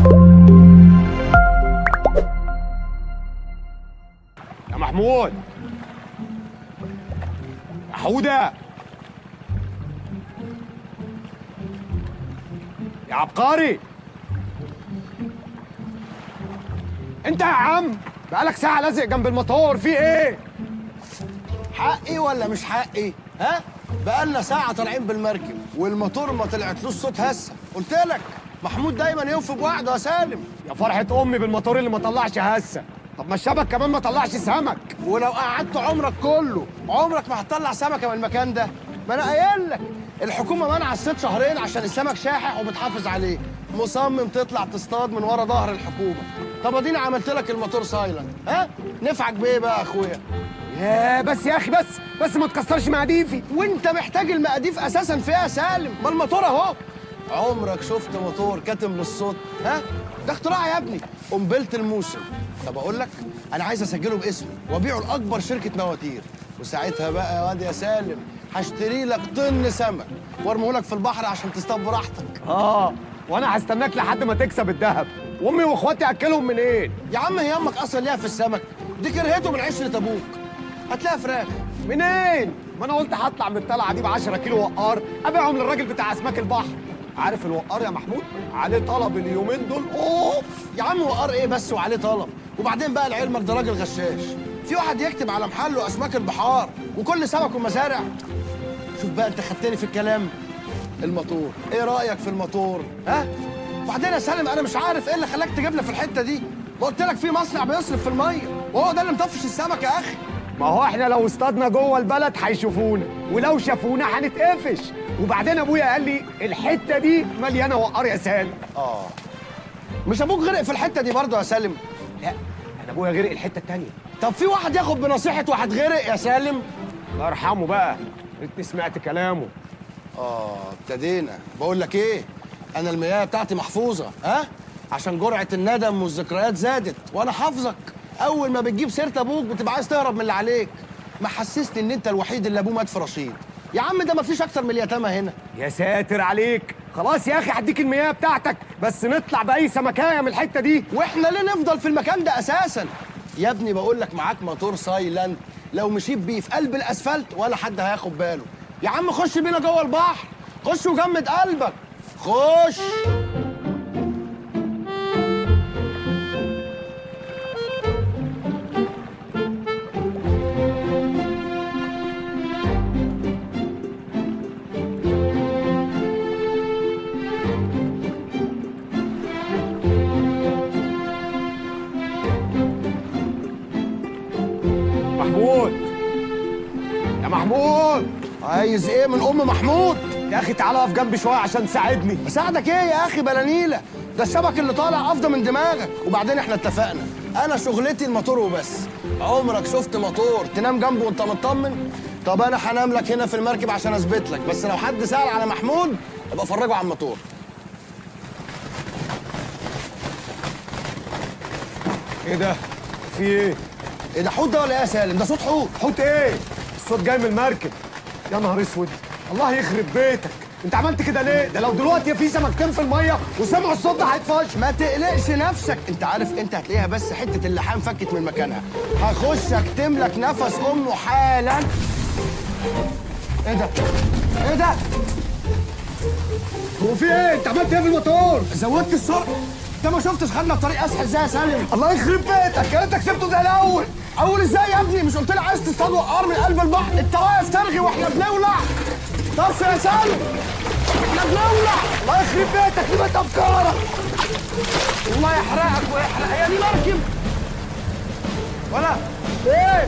يا محمود يا حودة يا عبقري انت يا عم بقالك ساعة لازق جنب الموتور في ايه؟ حقي ولا مش حقي ها بقالنا ساعه طالعين بالمركب والموتور ما طلعتلوش صوت هسه قلت لك محمود دايما يوفي بوعده يا سالم يا فرحة أمي بالموتور اللي ما طلعش هسة طب ما الشبك كمان ما طلعش سمك ولو قعدت عمرك كله عمرك ما هتطلع سمكه من المكان ده ما انا قايل لك الحكومه منع الصيد شهرين عشان السمك شاحح وبتحافظ عليه مصمم تطلع تصطاد من ورا ظهر الحكومه طب اديني عملت لك الموتور سايلنت ها نفعك بايه بقى يا اخويا يا بس يا أخي بس بس ما تكسرش مقاديفي وانت محتاج المقاديف اساسا فيها سالم ما الموتور اهو عمرك شفت موتور كاتم للصوت ها ده اختراع يا ابني قنبله الموسم طب اقول لك انا عايز اسجله باسمي وابيعه لاكبر شركه مواتير وساعتها بقى يا واد يا سالم هشتري لك طن سمك وارميه لك في البحر عشان تصطاد براحتك آه وأنا هستناك لحد ما تكسب الذهب وأمي وإخواتي أكلهم منين؟ يا عم هي امك اصلا ليها في السمك دي كرهته من عشره ابوك هتلاقيها فراخ منين؟ ما أنا قلت هطلع من الطلعة دي ب 10 كيلو وقار أبيعهم للراجل بتاع أسماك البحر عارف الوقار يا محمود؟ عليه طلب اليومين دول أوف يا عم وقار ايه بس وعليه طلب وبعدين بقى لعلمك ده راجل غشاش في واحد يكتب على محله اسماك البحار وكل سمك ومزارع شوف بقى انت خدتني في الكلام الموتور ايه رايك في الموتور ها وبعدين يا سالم انا مش عارف ايه اللي خلاك تجيبنا في الحته دي ما قلت لك في مصنع بيصرف في الميه وهو ده اللي مطفش السمك يا اخي ما هو احنا لو اصطادنا جوه البلد هيشوفونا ولو شافونا هنتقفش وبعدين ابويا قال لي الحته دي مليانه وقار يا سالم اه مش ابوك غرق في الحته دي برضه يا سالم لا انا ابويا غرق الحته التانيه طب في واحد ياخد بنصيحه واحد غرق يا سالم الله يرحمه بقى ريتني سمعت كلامه اه ابتدينا بقول لك ايه انا المياه بتاعتي محفوظه ها عشان جرعه الندم والذكريات زادت وانا حافظك اول ما بتجيب سيره ابوك بتبقى عايز تهرب من اللي عليك ما حسسني ان انت الوحيد اللي ابوه مات في رشيد يا عم ده ما فيش اكتر من اليتامى هنا يا ساتر عليك خلاص يا اخي هديك المياه بتاعتك بس نطلع باي سمكايه من الحته دي واحنا ليه نفضل في المكان ده اساسا يا ابني بقول لك معاك موتور سايلنت لو مشيت بيه في قلب الاسفلت ولا حد هياخد باله يا عم خش بينا جوه البحر خش وجمد قلبك خش محمود يا محمود عايز ايه من ام محمود يا اخي تعالى اقف جنبي شويه عشان تساعدني اساعدك ايه يا اخي بلانيله ده الشبك اللي طالع افضل من دماغك وبعدين احنا اتفقنا انا شغلتي الموتور وبس عمرك شفت موتور تنام جنبه وانت مطمن طب انا هنام لك هنا في المركب عشان اثبت لك بس لو حد سال على محمود ابقى فرجه على الموتور ايه ده في ايه ايه ده حوت ده ولا ايه يا سالم ده صوت حوت حوت ايه الصوت جاي من المركب يا نهار اسود الله يخرب بيتك انت عملت كده ليه ده لو دلوقتي في سمكتين في الميه وسمعوا الصوت ده هيتفش ما تقلقش نفسك انت عارف انت هتلاقيها بس حته اللحام فكت من مكانها هخش اكتم لك نفس امه حالا ايه ده ايه ده هو في ايه انت عملت ايه في الموتور زودت السرعه انت ما شفتش خدنا الطريق اسهل ازاي يا سالم الله يخرب بيتك يا انت كسبته زي الاول اول ازاي يا ابني مش قلت لي عايز تصطاد وقار من قلب البحر انت واقف ترغي واحنا بنولع طف يا سالم احنا بنولع الله يخرب بيتك ليه ما افكارك الله يحرقك ويحرق هي دي مركب ولا ايه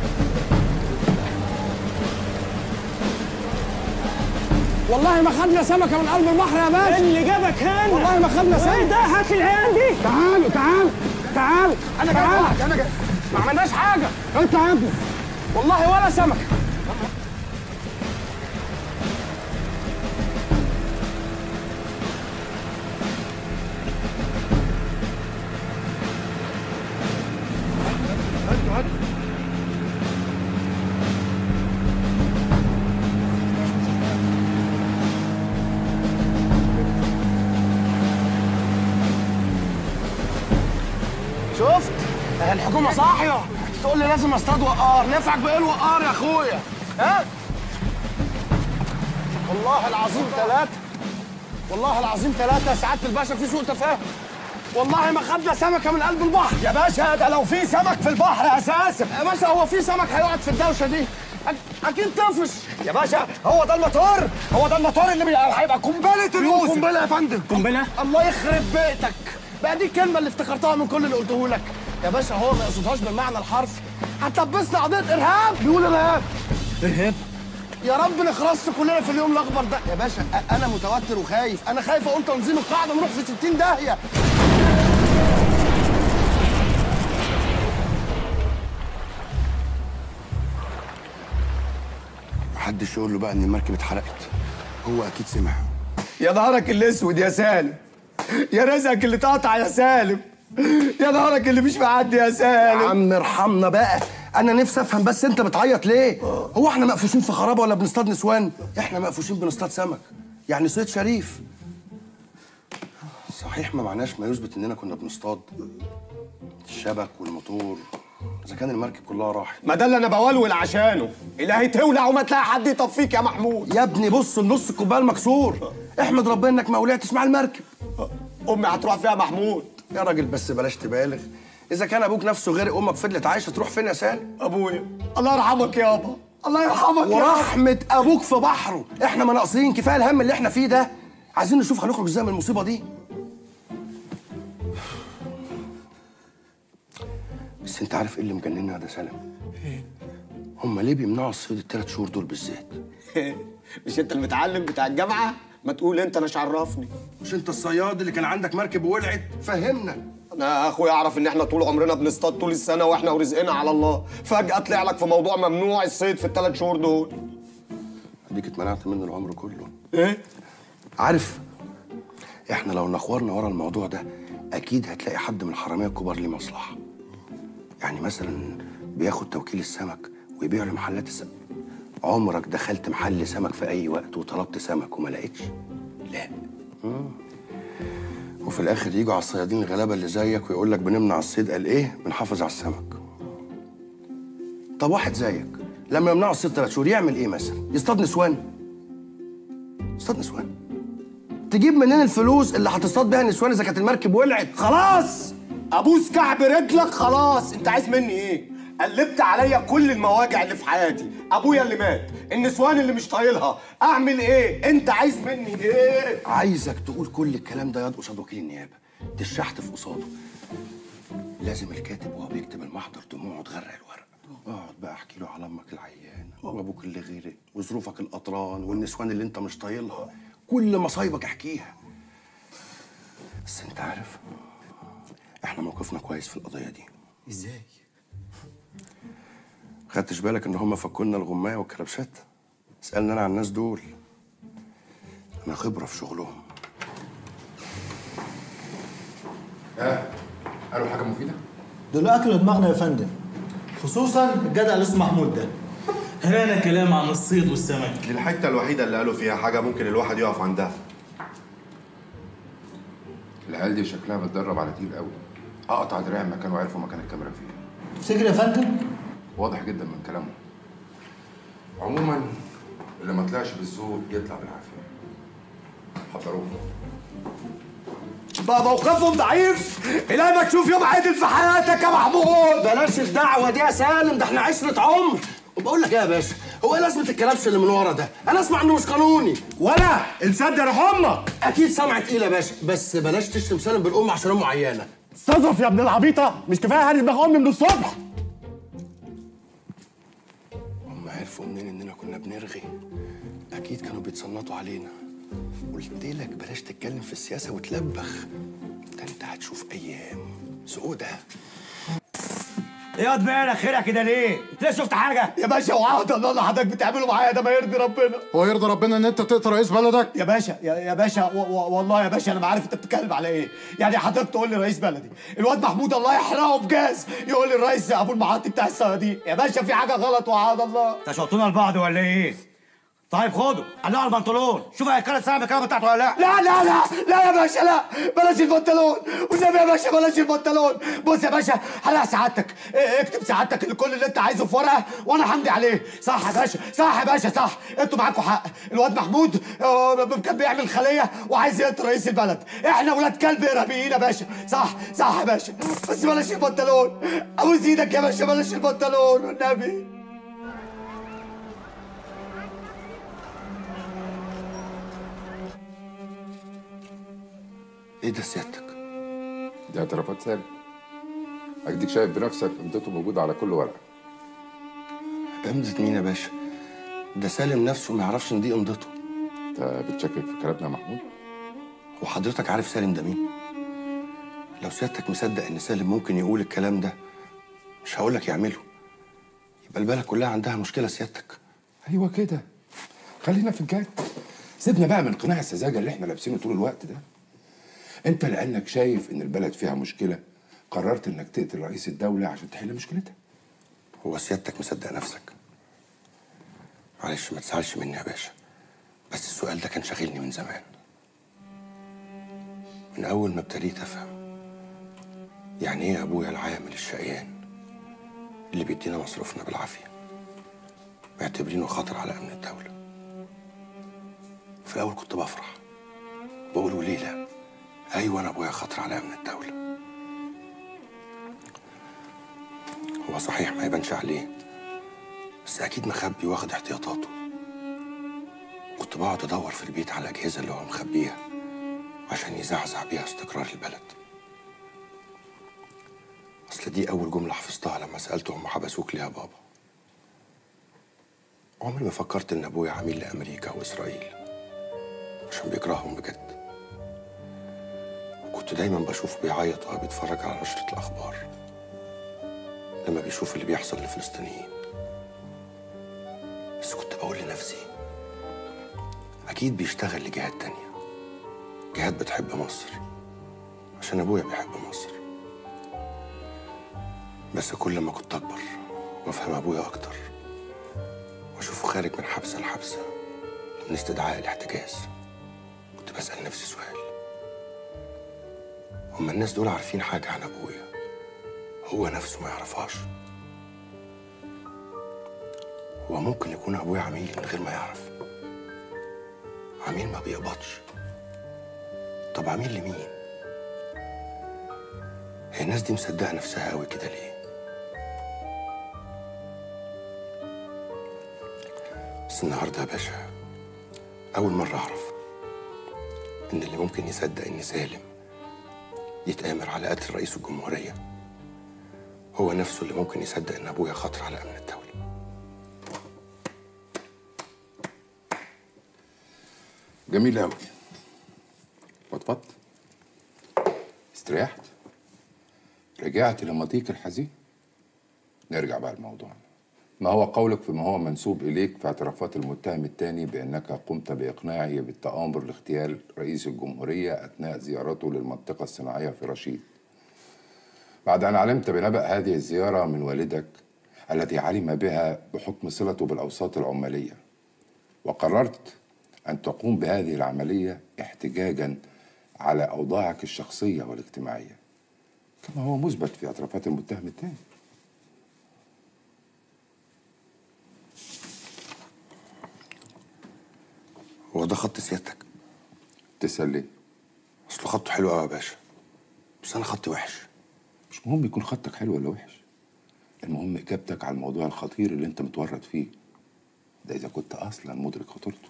والله ما خدنا سمكه من قلب البحر يا باشا اللي جابك هنا والله ما خدنا ايه سمكه ده هات العيال دي تعالوا تعالوا تعالوا انا جاي معاك انا جاي ما عملناش حاجه انت يا ابني والله ولا سمكه شفت آه، الحكومه صاحيه تقول لي لازم اصطاد وقار نفعك بايه الوقار يا اخويا ها والله العظيم ثلاثة والله العظيم ثلاثة يا سعادة الباشا في سوء تفاهم والله ما خدنا سمكة من قلب البحر يا باشا ده لو في سمك في البحر اساسا يا باشا هو في سمك هيقعد في الدوشة دي أك- أكيد طفش يا باشا هو ده الموتور هو ده الموتور اللي بي- هيبقى قنبله الموسم قنبلة يا فندم قنبلة؟ الله يخرب بيتك بقى دي الكلمة اللي افتكرتها من كل اللي قلته لك يا باشا هو ما يقصدهاش بالمعنى الحرفي هتلبسنا قضية إرهاب بيقول إرهاب إرهاب؟ يا رب نخرس كلنا في اليوم الأخضر ده يا باشا أ- أنا متوتر وخايف أنا خايف أقول تنظيم القاعدة نروح في 60 داهية محدش يقول له بقى ان المركب اتحرقت هو اكيد سمع يا نهارك الاسود يا سالم يا رزقك اللي اتقطع يا سالم يا نهارك اللي مش معدي يا يا سالم عم ارحمنا بقى انا نفسي افهم بس انت بتعيط ليه هو احنا مقفوشين في خرابه ولا بنصطاد نسوان احنا مقفوشين بنصطاد سمك يعني صيد شريف صحيح ما معناش ما يثبت اننا كنا بنصطاد الشبك والموتور اذا كان المركب كلها راحت ما ده اللي انا بولول عشانه الهي تولع وما تلاقي حد يطفيك يا محمود يا ابني بص النص الكوبايه المكسور احمد ربنا انك ما ولعتش مع المركب امي هتروح فيها محمود يا راجل بس بلاش تبالغ اذا كان ابوك نفسه غير امك فضلت عايشه تروح فين يا سالم ابويا الله يرحمك يابا الله يرحمك يابا ورحمة أبوك في بحره، إحنا ما ناقصين كفاية الهم اللي إحنا فيه ده، عايزين نشوف هنخرج إزاي من المصيبة دي. بس أنت عارف إيه اللي مجننا يا ده سلام؟ هما ليه بيمنعوا الصيد الثلاث شهور دول بالذات؟ مش انت المتعلم بتاع الجامعه ما تقول انت انا عرفني مش أنت الصياد اللي كان عندك مركب وولعت؟ فهمنا. انا اخويا اعرف ان احنا طول عمرنا بنصطاد طول السنه واحنا ورزقنا على الله فجاه طلع لك في موضوع ممنوع الصيد في الثلاث شهور دول أديك اتمنعت منه العمر كله. ايه عارف احنا لو نخورنا ورا الموضوع ده اكيد هتلاقي حد من الحراميه الكبار ليه مصلحه يعني مثلا بياخد توكيل السمك ويبيعه لمحلات السمك عمرك دخلت محل سمك في اي وقت وطلبت سمك وما لقيتش لا مم. وفي الاخر يجوا على الصيادين الغلابه اللي زيك ويقول لك بنمنع الصيد قال ايه بنحافظ على السمك طب واحد زيك لما يمنعوا الصيد ثلاث شهور يعمل ايه مثلا يصطاد نسوان اصطاد نسوان تجيب منين الفلوس اللي هتصطاد بيها نسوان اذا كانت المركب ولعت خلاص ابوس كعب رجلك خلاص انت عايز مني ايه قلبت عليا كل المواجع اللي في حياتي ابويا اللي مات النسوان اللي مش طايلها اعمل ايه انت عايز مني ايه عايزك تقول كل الكلام ده ياض قصاد وكيل النيابه تشحت في قصاده لازم الكاتب وهو بيكتب المحضر دموعه تغرق الورق اقعد بقى احكي له على امك العيانه وابوك اللي غيرك وظروفك القطران والنسوان اللي انت مش طايلها كل مصايبك احكيها بس انت عارف احنا موقفنا كويس في القضيه دي ازاي؟ خدتش بالك ان هم فكونا الغمايه والكربشات اسالني انا عن الناس دول انا خبره في شغلهم ها قالوا حاجه مفيده دول اكلوا دماغنا يا فندم خصوصا الجدع اللي اسمه محمود ده هرانا كلام عن الصيد والسمك دي الحته الوحيده اللي قالوا فيها حاجه ممكن الواحد يقف عندها العيال دي شكلها متدرب على تقيل قوي اقطع دراع مكان وعرفوا مكان الكاميرا فين تفتكر يا فندم واضح جدا من كلامهم عموما اللي ما طلعش بالذوق يطلع بالعافيه حضروه بقى موقفهم ضعيف الى ما تشوف يوم عادل في حياتك يا محمود بلاش الدعوه دي يا سالم ده احنا عشره عمر وبقول لك ايه يا باشا هو ايه لازمه الكلبش اللي من ورا ده انا اسمع انه مش قانوني ولا السد امك اكيد سمعة تقيله يا باشا بس بلاش تشتم سالم بالام عشان امه عيانه استظرف يا ابن العبيطه مش كفايه هاني دماغ امي من الصبح هم عرفوا منين اننا كنا بنرغي اكيد كانوا بيتصنطوا علينا قلت لك بلاش تتكلم في السياسه وتلبخ ده انت هتشوف ايام سودة ايه يا دماغنا خيرها كده ليه؟ انت ليه شفت حاجه؟ يا باشا وعهد الله اللي حضرتك بتعمله معايا ده ما يرضي ربنا هو يرضى ربنا ان انت تقطع رئيس بلدك يا باشا يا, يا باشا و و والله يا باشا انا ما عارف انت بتتكلم على ايه يعني حضرتك تقول لي رئيس بلدي الواد محمود الله يحرقه بجاز يقول لي الرئيس ابو المعاطي بتاع الصيادين يا باشا في حاجه غلط وعهد الله انت شطونا لبعض ولا ايه؟ طيب خده قلعه على البنطلون شوف هيكرر سامع الكلام بتاعته ولا لا لا لا لا لا يا باشا لا بلاش البنطلون والنبي يا باشا بلاش البنطلون بص يا باشا هلا سعادتك اه، اكتب سعادتك كل اللي انت عايزه في ورقه وانا همضي عليه صح يا باشا صح يا باشا صح انتوا معاكم حق الواد محمود اه، كان بيعمل خليه وعايز يقتل رئيس البلد احنا ولاد كلب ارهابيين يا باشا صح صح يا باشا بس بلاش البنطلون ابوس ايدك يا باشا بلاش البنطلون والنبي ايه ده سيادتك دي اعترافات سالم أديك شايف بنفسك امضته موجودة على كل ورقة امضة مين يا باشا ده سالم نفسه ما يعرفش ان دي امضته أنت بتشكك في كلامنا يا محمود؟ وحضرتك عارف سالم ده مين لو سيادتك مصدق ان سالم ممكن يقول الكلام ده مش هقولك يعمله يبقى البلد كلها عندها مشكله سيادتك أيوه كده خلينا في الجد سيبنا بقى من قناع السذاجة اللي احنا لابسينه طول الوقت ده انت لانك شايف ان البلد فيها مشكلة قررت انك تقتل رئيس الدولة عشان تحل مشكلتها هو سيادتك مصدق نفسك معلش ما تزعلش مني يا باشا بس السؤال ده كان شاغلني من زمان من اول ما ابتديت افهم يعني ايه ابويا العامل الشقيان اللي بيدينا مصروفنا بالعافيه معتبرينه خطر على امن الدوله في الاول كنت بفرح بقول وليه لا ايوه انا ابويا خطر على امن الدوله هو صحيح ما يبانش عليه بس اكيد مخبي واخد احتياطاته كنت بقعد ادور في البيت على الاجهزه اللي هو مخبيها عشان يزعزع بيها استقرار البلد اصل دي اول جمله حفظتها لما سالته هم حبسوك ليه يا بابا عمري ما فكرت ان ابويا عميل لامريكا واسرائيل عشان بيكرههم بجد وكنت دايما بشوفه بيعيط وهو بيتفرج على نشرة الأخبار لما بيشوف اللي بيحصل للفلسطينيين بس كنت بقول لنفسي أكيد بيشتغل لجهات تانية جهات بتحب مصر عشان أبويا بيحب مصر بس كل ما كنت أكبر وأفهم أبويا أكتر وأشوفه خارج من حبسة لحبسة من استدعاء الاحتجاز كنت بسأل نفسي سؤال هما الناس دول عارفين حاجة عن أبويا هو نفسه ما يعرفهاش هو ممكن يكون أبويا عميل من غير ما يعرف عميل ما بيقبضش طب عميل لمين؟ هي الناس دي مصدقة نفسها قوي كده ليه؟ بس النهارده يا باشا أول مرة أعرف إن اللي ممكن يصدق إن سالم يتآمر على قتل رئيس الجمهورية هو نفسه اللي ممكن يصدق إن أبويا خطر على أمن الدولة جميل قوي فضفضت استريحت رجعت لمضيق الحزين نرجع بقى لموضوعنا ما هو قولك فيما هو منسوب إليك في اعترافات المتهم الثاني بأنك قمت بإقناعه بالتآمر لاغتيال رئيس الجمهورية أثناء زيارته للمنطقة الصناعية في رشيد بعد أن علمت بنبأ هذه الزيارة من والدك الذي علم بها بحكم صلته بالأوساط العمالية وقررت أن تقوم بهذه العملية احتجاجا على أوضاعك الشخصية والاجتماعية كما هو مثبت في اعترافات المتهم الثاني هو ده خط سيادتك تسأل ليه؟ أصله خطه حلو قوي يا باشا بس أنا خطي وحش مش مهم يكون خطك حلو ولا وحش المهم إجابتك على الموضوع الخطير اللي أنت متورط فيه ده إذا كنت أصلا مدرك خطورته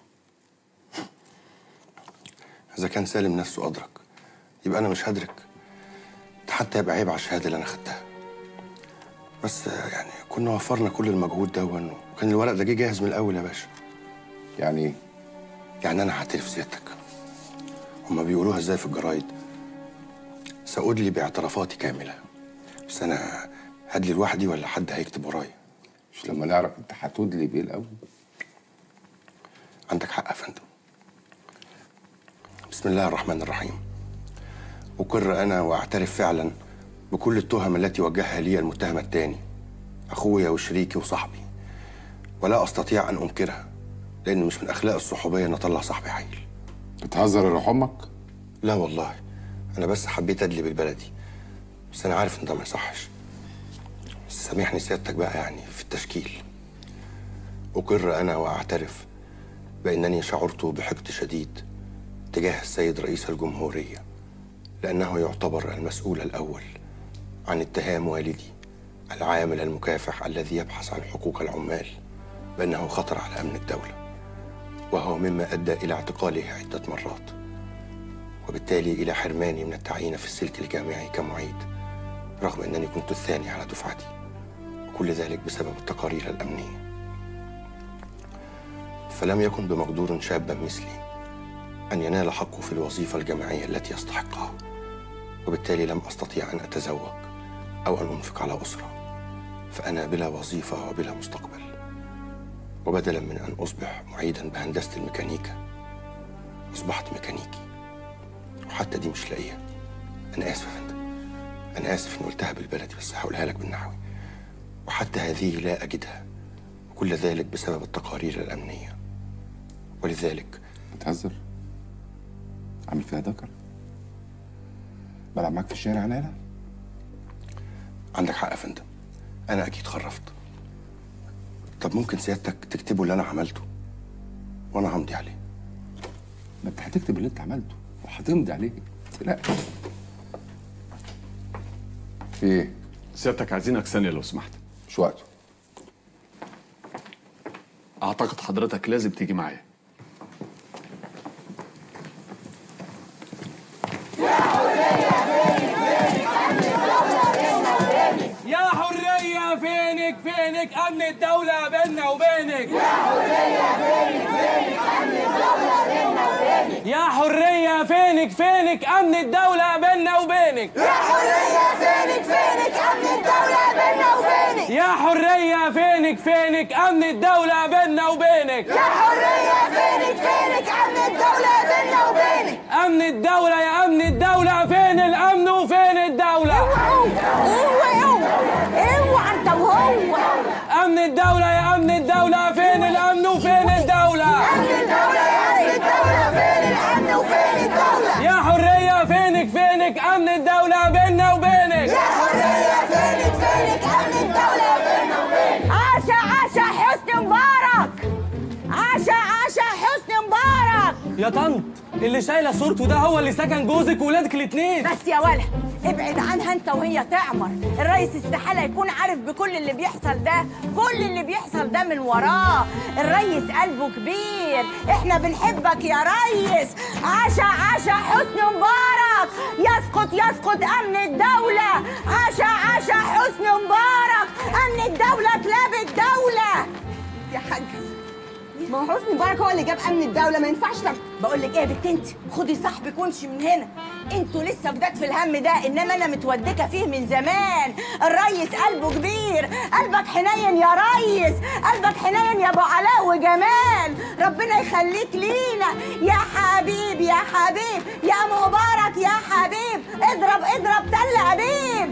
إذا كان سالم نفسه أدرك يبقى أنا مش هدرك ده حتى يبقى عيب على الشهادة اللي أنا خدتها بس آه، يعني كنا وفرنا كل المجهود ده وكان الورق ده جه جاهز من الأول يا باشا يعني إيه؟ يعني أنا هعترف سيادتك هما بيقولوها إزاي في الجرايد سأدلي باعترافاتي كاملة بس أنا هدلي لوحدي ولا حد هيكتب ورايا مش لما نعرف أنت هتدلي بإيه الأول عندك حق يا فندم بسم الله الرحمن الرحيم أقر أنا وأعترف فعلا بكل التهم التي وجهها لي المتهم الثاني أخويا وشريكي وصاحبي ولا أستطيع أن أنكرها لان مش من اخلاق الصحوبيه ان اطلع صاحبي عيل بتهزر يا روح امك لا والله انا بس حبيت ادلي بالبلدي بس انا عارف ان ده ما يصحش بس سامحني سيادتك بقى يعني في التشكيل اقر انا واعترف بانني شعرت بحقد شديد تجاه السيد رئيس الجمهوريه لانه يعتبر المسؤول الاول عن اتهام والدي العامل المكافح الذي يبحث عن حقوق العمال بانه خطر على امن الدوله وهو مما ادى الى اعتقاله عده مرات وبالتالي إلى حرماني من التعيين في السلك الجامعي كمعيد رغم أنني كنت الثاني على دفعتي وكل ذلك بسبب التقارير الأمنية فلم يكن بمقدور شابا مثلي أن ينال حقه في الوظيفة الجامعية التي يستحقها وبالتالي لم أستطيع أن أتزوج أو أن أنفق على أسرة فأنا بلا وظيفة وبلا مستقبل وبدلا من أن أصبح معيدا بهندسة الميكانيكا أصبحت ميكانيكي وحتى دي مش لاقيها انا اسف يا فندم انا اسف اني قلتها بالبلدي بس هقولها لك بالنحوي وحتى هذه لا اجدها وكل ذلك بسبب التقارير الامنيه ولذلك بتهزر عامل فيها ذكر بلعب معاك في الشارع انا هنا عندك حق يا فندم انا اكيد خرفت طب ممكن سيادتك تكتبوا اللي انا عملته وانا همضي عليه ما انت هتكتب اللي انت عملته وهتمضي عليه لا في ايه سيادتك عايزينك ثانية لو سمحت مش وقته أعتقد حضرتك لازم تيجي معايا يا حرية فينك فينك أمن الدولة بيننا وبينك يا حرية فينك فينك أمن الدولة بيننا وبينك يا حرية فينك فينك أمن الدولة بيننا وبينك يا حرية فينك فينك أمن الدولة بيننا وبينك يا حرية فينك فينك أمن الدولة بيننا وبينك أمن الدولة يا أمن الدولة فين الأمن وفين الدولة اوعى اوعى اوعى انت وهو أمن الدولة يا أمن الدولة فين الأمن وفين الدولة أمن الدولة يا أمن الدولة فين الأمن وفين الدولة يا حرية فينك فينك أمن الدولة بيننا وبينك يا حرية فينك فينك أمن الدولة بيننا وبينك عاشا عاشا حسني مبارك عاشا عاشا حسني مبارك يا طنط اللي شايله صورته ده هو اللي سكن جوزك وولادك الاتنين بس يا ولا ابعد عنها انت وهي تعمر الريس استحاله يكون عارف بكل اللي بيحصل ده كل اللي بيحصل ده من وراه الريس قلبه كبير احنا بنحبك يا ريس عاشا عاشا حسني مبارك يسقط يسقط امن الدوله عاشا عاشا حسني مبارك امن الدوله كلاب الدوله يا حاج ما هو حسني مبارك هو اللي جاب امن الدوله ما ينفعش طب بقول لك ايه يا بنت انت خدي صاحبك وامشي من هنا انتوا لسه جداد في الهم ده انما انا متودكه فيه من زمان الريس قلبه كبير قلبك حنين يا ريس قلبك حنين يا ابو علاء وجمال ربنا يخليك لينا يا حبيب يا حبيب يا مبارك يا حبيب اضرب اضرب تل ابيب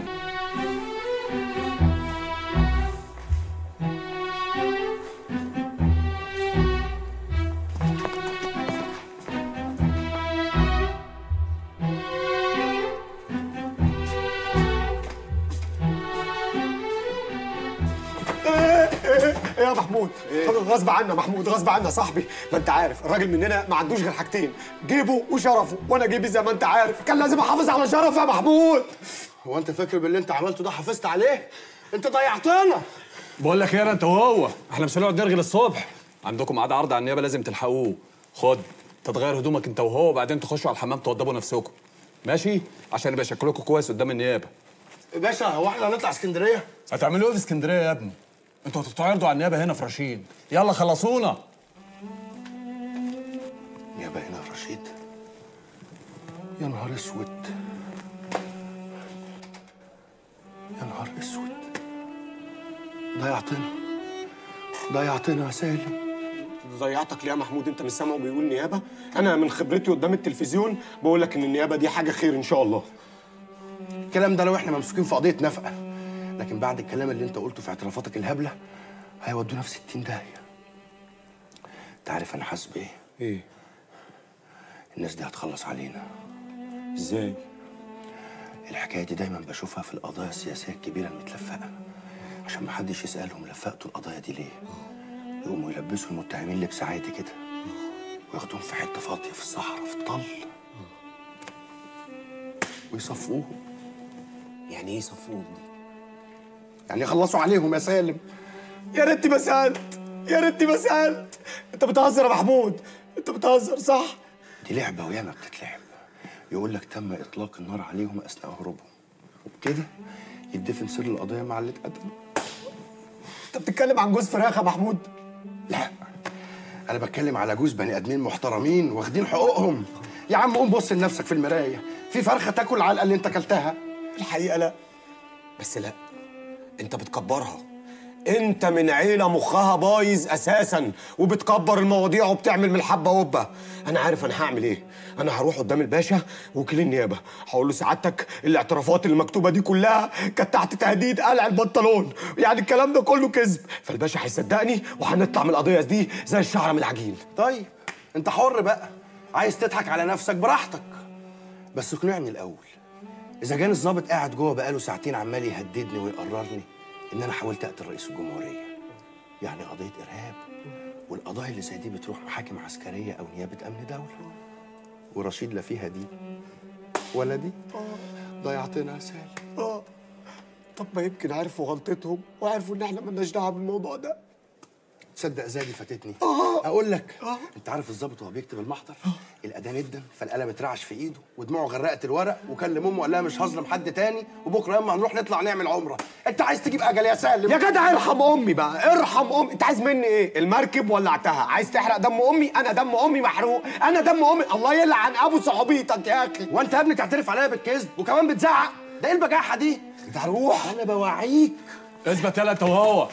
ايه ايه ايه يا محمود غصب عنا محمود غصب عنا صاحبي ما انت عارف الراجل مننا ما عندوش غير حاجتين جيبه وشرفه وانا جيبي زي ما انت عارف كان لازم احافظ على شرفي يا محمود هو انت فاكر باللي انت عملته ده حافظت عليه انت ضيعتنا بقول لك ايه انا انت وهو احنا مش هنقعد نرغي للصبح عندكم ميعاد عرض على النيابه لازم تلحقوه خد تتغير هدومك انت وهو وبعدين تخشوا على الحمام توضبوا نفسكم ماشي عشان يبقى شكلكم كويس قدام النيابه باشا هو احنا هنطلع اسكندريه هتعملوا ايه في اسكندريه يا ابني انتوا هتتعرضوا على النيابه هنا في رشيد يلا خلصونا نيابه هنا في رشيد يا نهار اسود يا نهار اسود ضيعتنا ضيعتنا يا سالم ضيعتك ليه يا محمود انت مش سامعه بيقول نيابه انا من خبرتي قدام التلفزيون بقول لك ان النيابه دي حاجه خير ان شاء الله الكلام ده لو احنا ممسوكين في قضيه نفقه لكن بعد الكلام اللي انت قلته في اعترافاتك الهبله هيودونا في 60 داهيه انت عارف انا حاسس بايه؟ ايه؟ الناس دي هتخلص علينا ازاي؟ الحكايه دي دايما بشوفها في القضايا السياسيه الكبيره المتلفقه عشان ما حدش يسالهم لفقتوا القضايا دي ليه يقوموا يلبسوا المتهمين لبس عادي كده وياخدوهم في حته فاضيه في الصحراء في الطل ويصفوهم يعني ايه صفوهم دي؟ يعني يخلصوا عليهم يا سالم يا ريتني ما سالت يا ريتني ما سالت انت بتهزر يا محمود انت بتهزر صح؟ دي لعبه وياما بتتلعب يقول لك تم اطلاق النار عليهم اثناء هروبهم وبكده يدفن سر القضيه مع اللي اتقتلوا انت بتتكلم عن جوز فراخ يا محمود لا انا بتكلم على جوز بني ادمين محترمين واخدين حقوقهم يا عم قوم بص لنفسك في المرايه في فرخه تاكل العلقه اللي انت اكلتها الحقيقه لا بس لا انت بتكبرها انت من عيله مخها بايظ اساسا وبتكبر المواضيع وبتعمل من الحبه وبه انا عارف انا هعمل ايه انا هروح قدام الباشا وكيل النيابه هقول له سعادتك الاعترافات المكتوبه دي كلها كانت تحت تهديد قلع البنطلون يعني الكلام ده كله كذب فالباشا هيصدقني وهنطلع من القضيه دي زي الشعره من العجين طيب انت حر بقى عايز تضحك على نفسك براحتك بس اقنعني الاول اذا كان الضابط قاعد جوه بقاله ساعتين عمال يهددني ويقررني ان انا حاولت اقتل رئيس الجمهوريه يعني قضيه ارهاب والقضايا اللي زي دي بتروح محاكم عسكريه او نيابه امن دوله ورشيد لا فيها دي ولا دي ضيعتنا يا سالم اه طب ما يمكن عرفوا غلطتهم وعرفوا ان احنا مالناش دعوه بالموضوع ده تصدق زادي فاتتني اقول لك انت عارف الظابط وهو بيكتب المحضر الاداه ندم فالقلم اترعش في ايده ودموعه غرقت الورق وكلم امه وقال لها مش هظلم حد تاني وبكره ياما هنروح نطلع نعمل عمره انت عايز تجيب اجل يا سالم يا جدع ارحم امي بقى ارحم امي انت عايز مني ايه المركب ولعتها عايز تحرق دم امي انا دم امي محروق انا دم امي الله يلعن ابو صحوبيتك يا اخي وانت يا ابني تعترف عليا بالكذب وكمان بتزعق ده ايه البجاحه دي انت هروح انا بوعيك اثبت يلا انت وهو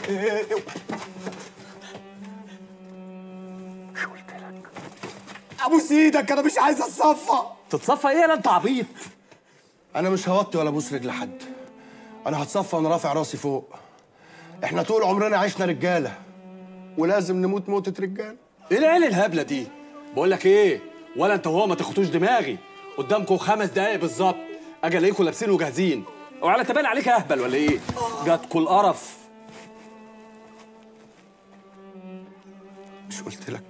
ابوس ايدك انا مش عايز اتصفى تتصفى ايه لا انت عبيط انا مش هوطي ولا ابوس رجل حد انا هتصفى وانا رافع راسي فوق احنا طول عمرنا عشنا رجاله ولازم نموت موتة رجاله ايه العيال الهبله دي بقول لك ايه ولا انت وهو ما تاخدوش دماغي قدامكم خمس دقايق بالظبط اجي الاقيكم لابسين وجاهزين وعلى تبان عليك اهبل ولا ايه جاتكوا القرف مش قلت لك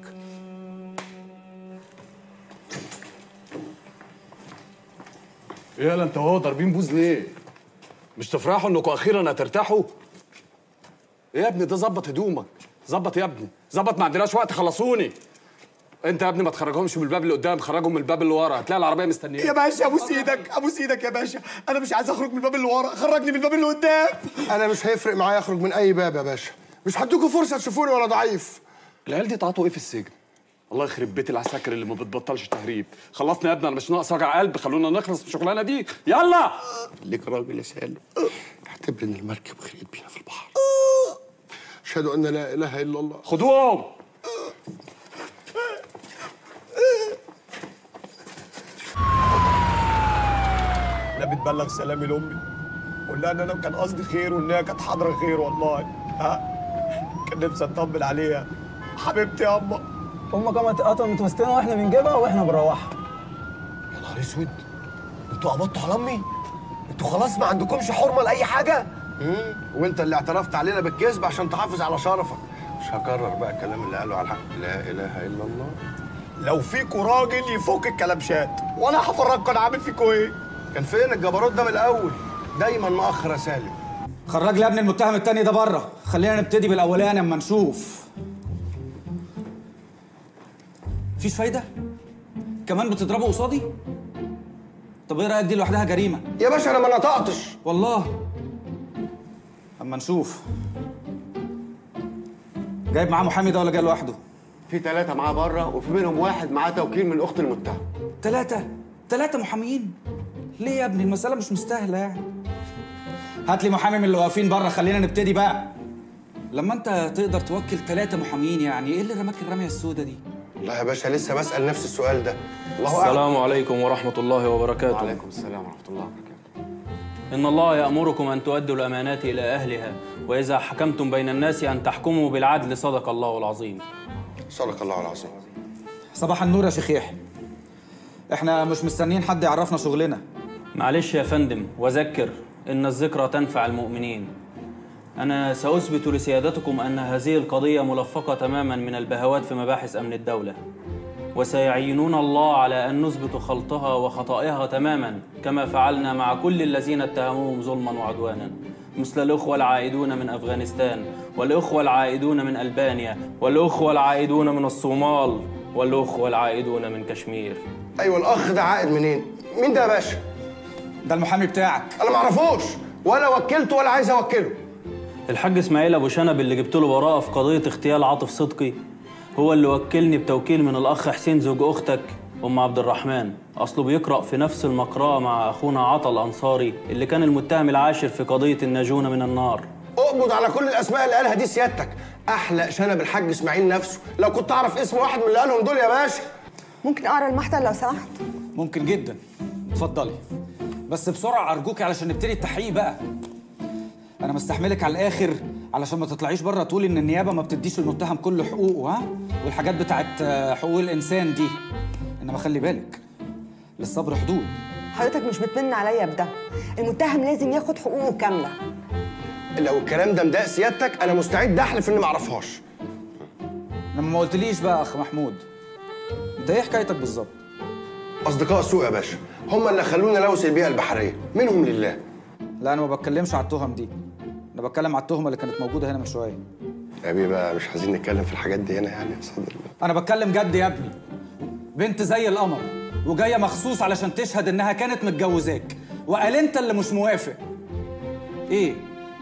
ايه يلا انت وهو ضاربين بوز ليه مش تفرحوا انكم اخيرا هترتاحوا ايه يا ابني ده ظبط هدومك ظبط يا ابني ظبط ما عندناش وقت خلصوني انت يا ابني ما تخرجهمش من الباب اللي قدام خرجهم من الباب اللي ورا هتلاقي العربيه مستنيه يا باشا ابوس ايدك ابوس ايدك يا باشا انا مش عايز اخرج من الباب اللي ورا خرجني من الباب اللي قدام انا مش هيفرق معايا اخرج من اي باب يا باشا مش هديكوا فرصه تشوفوني وانا ضعيف العيال دي تعاطوا ايه في السجن الله يخرب بيت العساكر اللي ما بتبطلش تهريب خلصنا يا ابني انا مش ناقص وجع قلب خلونا نخلص من الشغلانه دي يلا خليك راجل يا سالم اعتبر ان المركب غرقت بينا في البحر اشهد ان لا اله الا الله خدوهم انا بتبلغ سلامي لامي قول لها ان انا كان قصدي خير وان هي كانت حاضره خير والله ها كان نفسي اطمن عليها حبيبتي يا اما امك قامت قطمت متوسطنا واحنا بنجيبها واحنا بنروحها يا نهار اسود انتوا قبضتوا على امي انتوا خلاص ما عندكمش حرمه لاي حاجه مم. وانت اللي اعترفت علينا بالكذب عشان تحافظ على شرفك مش هكرر بقى الكلام اللي قاله على الحق لا اله الا الله لو فيكوا راجل يفك الكلبشات وانا هفرجكم انا عامل فيكوا ايه كان فين الجبروت ده من الاول دايما مؤخر يا سالم خرج لي يا ابني المتهم التاني ده بره خلينا نبتدي بالاولاني اما نشوف مفيش فايده كمان بتضربه قصادي طب ايه رايك دي لوحدها جريمه يا باشا انا ما نطقتش والله اما نشوف جايب معاه محامي ده ولا جاي لوحده في ثلاثة معاه بره وفي منهم واحد معاه توكيل من أخت المتهم ثلاثة ثلاثة محاميين ليه يا ابني المسألة مش مستاهلة يعني هات لي محامي من اللي واقفين بره خلينا نبتدي بقى لما انت تقدر توكل ثلاثة محاميين يعني ايه اللي رماك الرمية السوداء دي؟ والله يا باشا لسه بسال نفس السؤال ده الله اعلم السلام عليكم ورحمة الله وبركاته وعليكم السلام ورحمة الله وبركاته إن الله يأمركم أن تؤدوا الأمانات إلى أهلها وإذا حكمتم بين الناس أن تحكموا بالعدل صدق الله العظيم صدق الله العظيم صباح النور يا شيخ يحيى احنا مش مستنيين حد يعرفنا شغلنا معلش يا فندم وذكر إن الذكرى تنفع المؤمنين أنا سأثبت لسيادتكم أن هذه القضية ملفقة تماما من البهوات في مباحث أمن الدولة وسيعينون الله على أن نثبت خلطها وخطئها تماما كما فعلنا مع كل الذين اتهموهم ظلما وعدوانا مثل الأخوة العائدون من أفغانستان والأخوة العائدون من ألبانيا والأخوة العائدون من الصومال والأخوة العائدون من كشمير ايوه الاخ ده عائد منين مين ده يا باشا ده المحامي بتاعك انا ما اعرفوش ولا وكلته ولا عايز اوكله الحاج اسماعيل ابو شنب اللي جبت له براءه في قضيه اغتيال عاطف صدقي هو اللي وكلني بتوكيل من الاخ حسين زوج اختك ام عبد الرحمن اصله بيقرا في نفس المقرأة مع اخونا عطا الانصاري اللي كان المتهم العاشر في قضيه الناجون من النار اقبض على كل الاسماء اللي قالها دي سيادتك احلق شنب الحاج اسماعيل نفسه لو كنت اعرف اسم واحد من اللي قالهم دول يا باشا ممكن اقرا المحضر لو سمحت ممكن جدا اتفضلي بس بسرعه ارجوكي علشان نبتدي التحقيق بقى انا مستحملك على الاخر علشان ما تطلعيش بره تقولي ان النيابه ما بتديش للمتهم كل حقوقه ها والحاجات بتاعت آه، حقوق الانسان دي انما خلي بالك للصبر حدود حضرتك مش بتمن عليا بده المتهم لازم ياخد حقوقه كامله لو الكلام ده مضايق سيادتك انا مستعد احلف اني ما اعرفهاش لما ما قلتليش بقى اخ محمود انت ايه حكايتك بالظبط اصدقاء السوق يا باشا هم اللي خلوني لوث البيئه البحريه منهم لله لا انا ما بتكلمش على التهم دي انا بتكلم على التهمه اللي كانت موجوده هنا من شويه يا بيه بقى مش عايزين نتكلم في الحاجات دي هنا يعني يا صدر الله انا بتكلم جد يا ابني بنت زي القمر وجايه مخصوص علشان تشهد انها كانت متجوزاك وقال انت اللي مش موافق ايه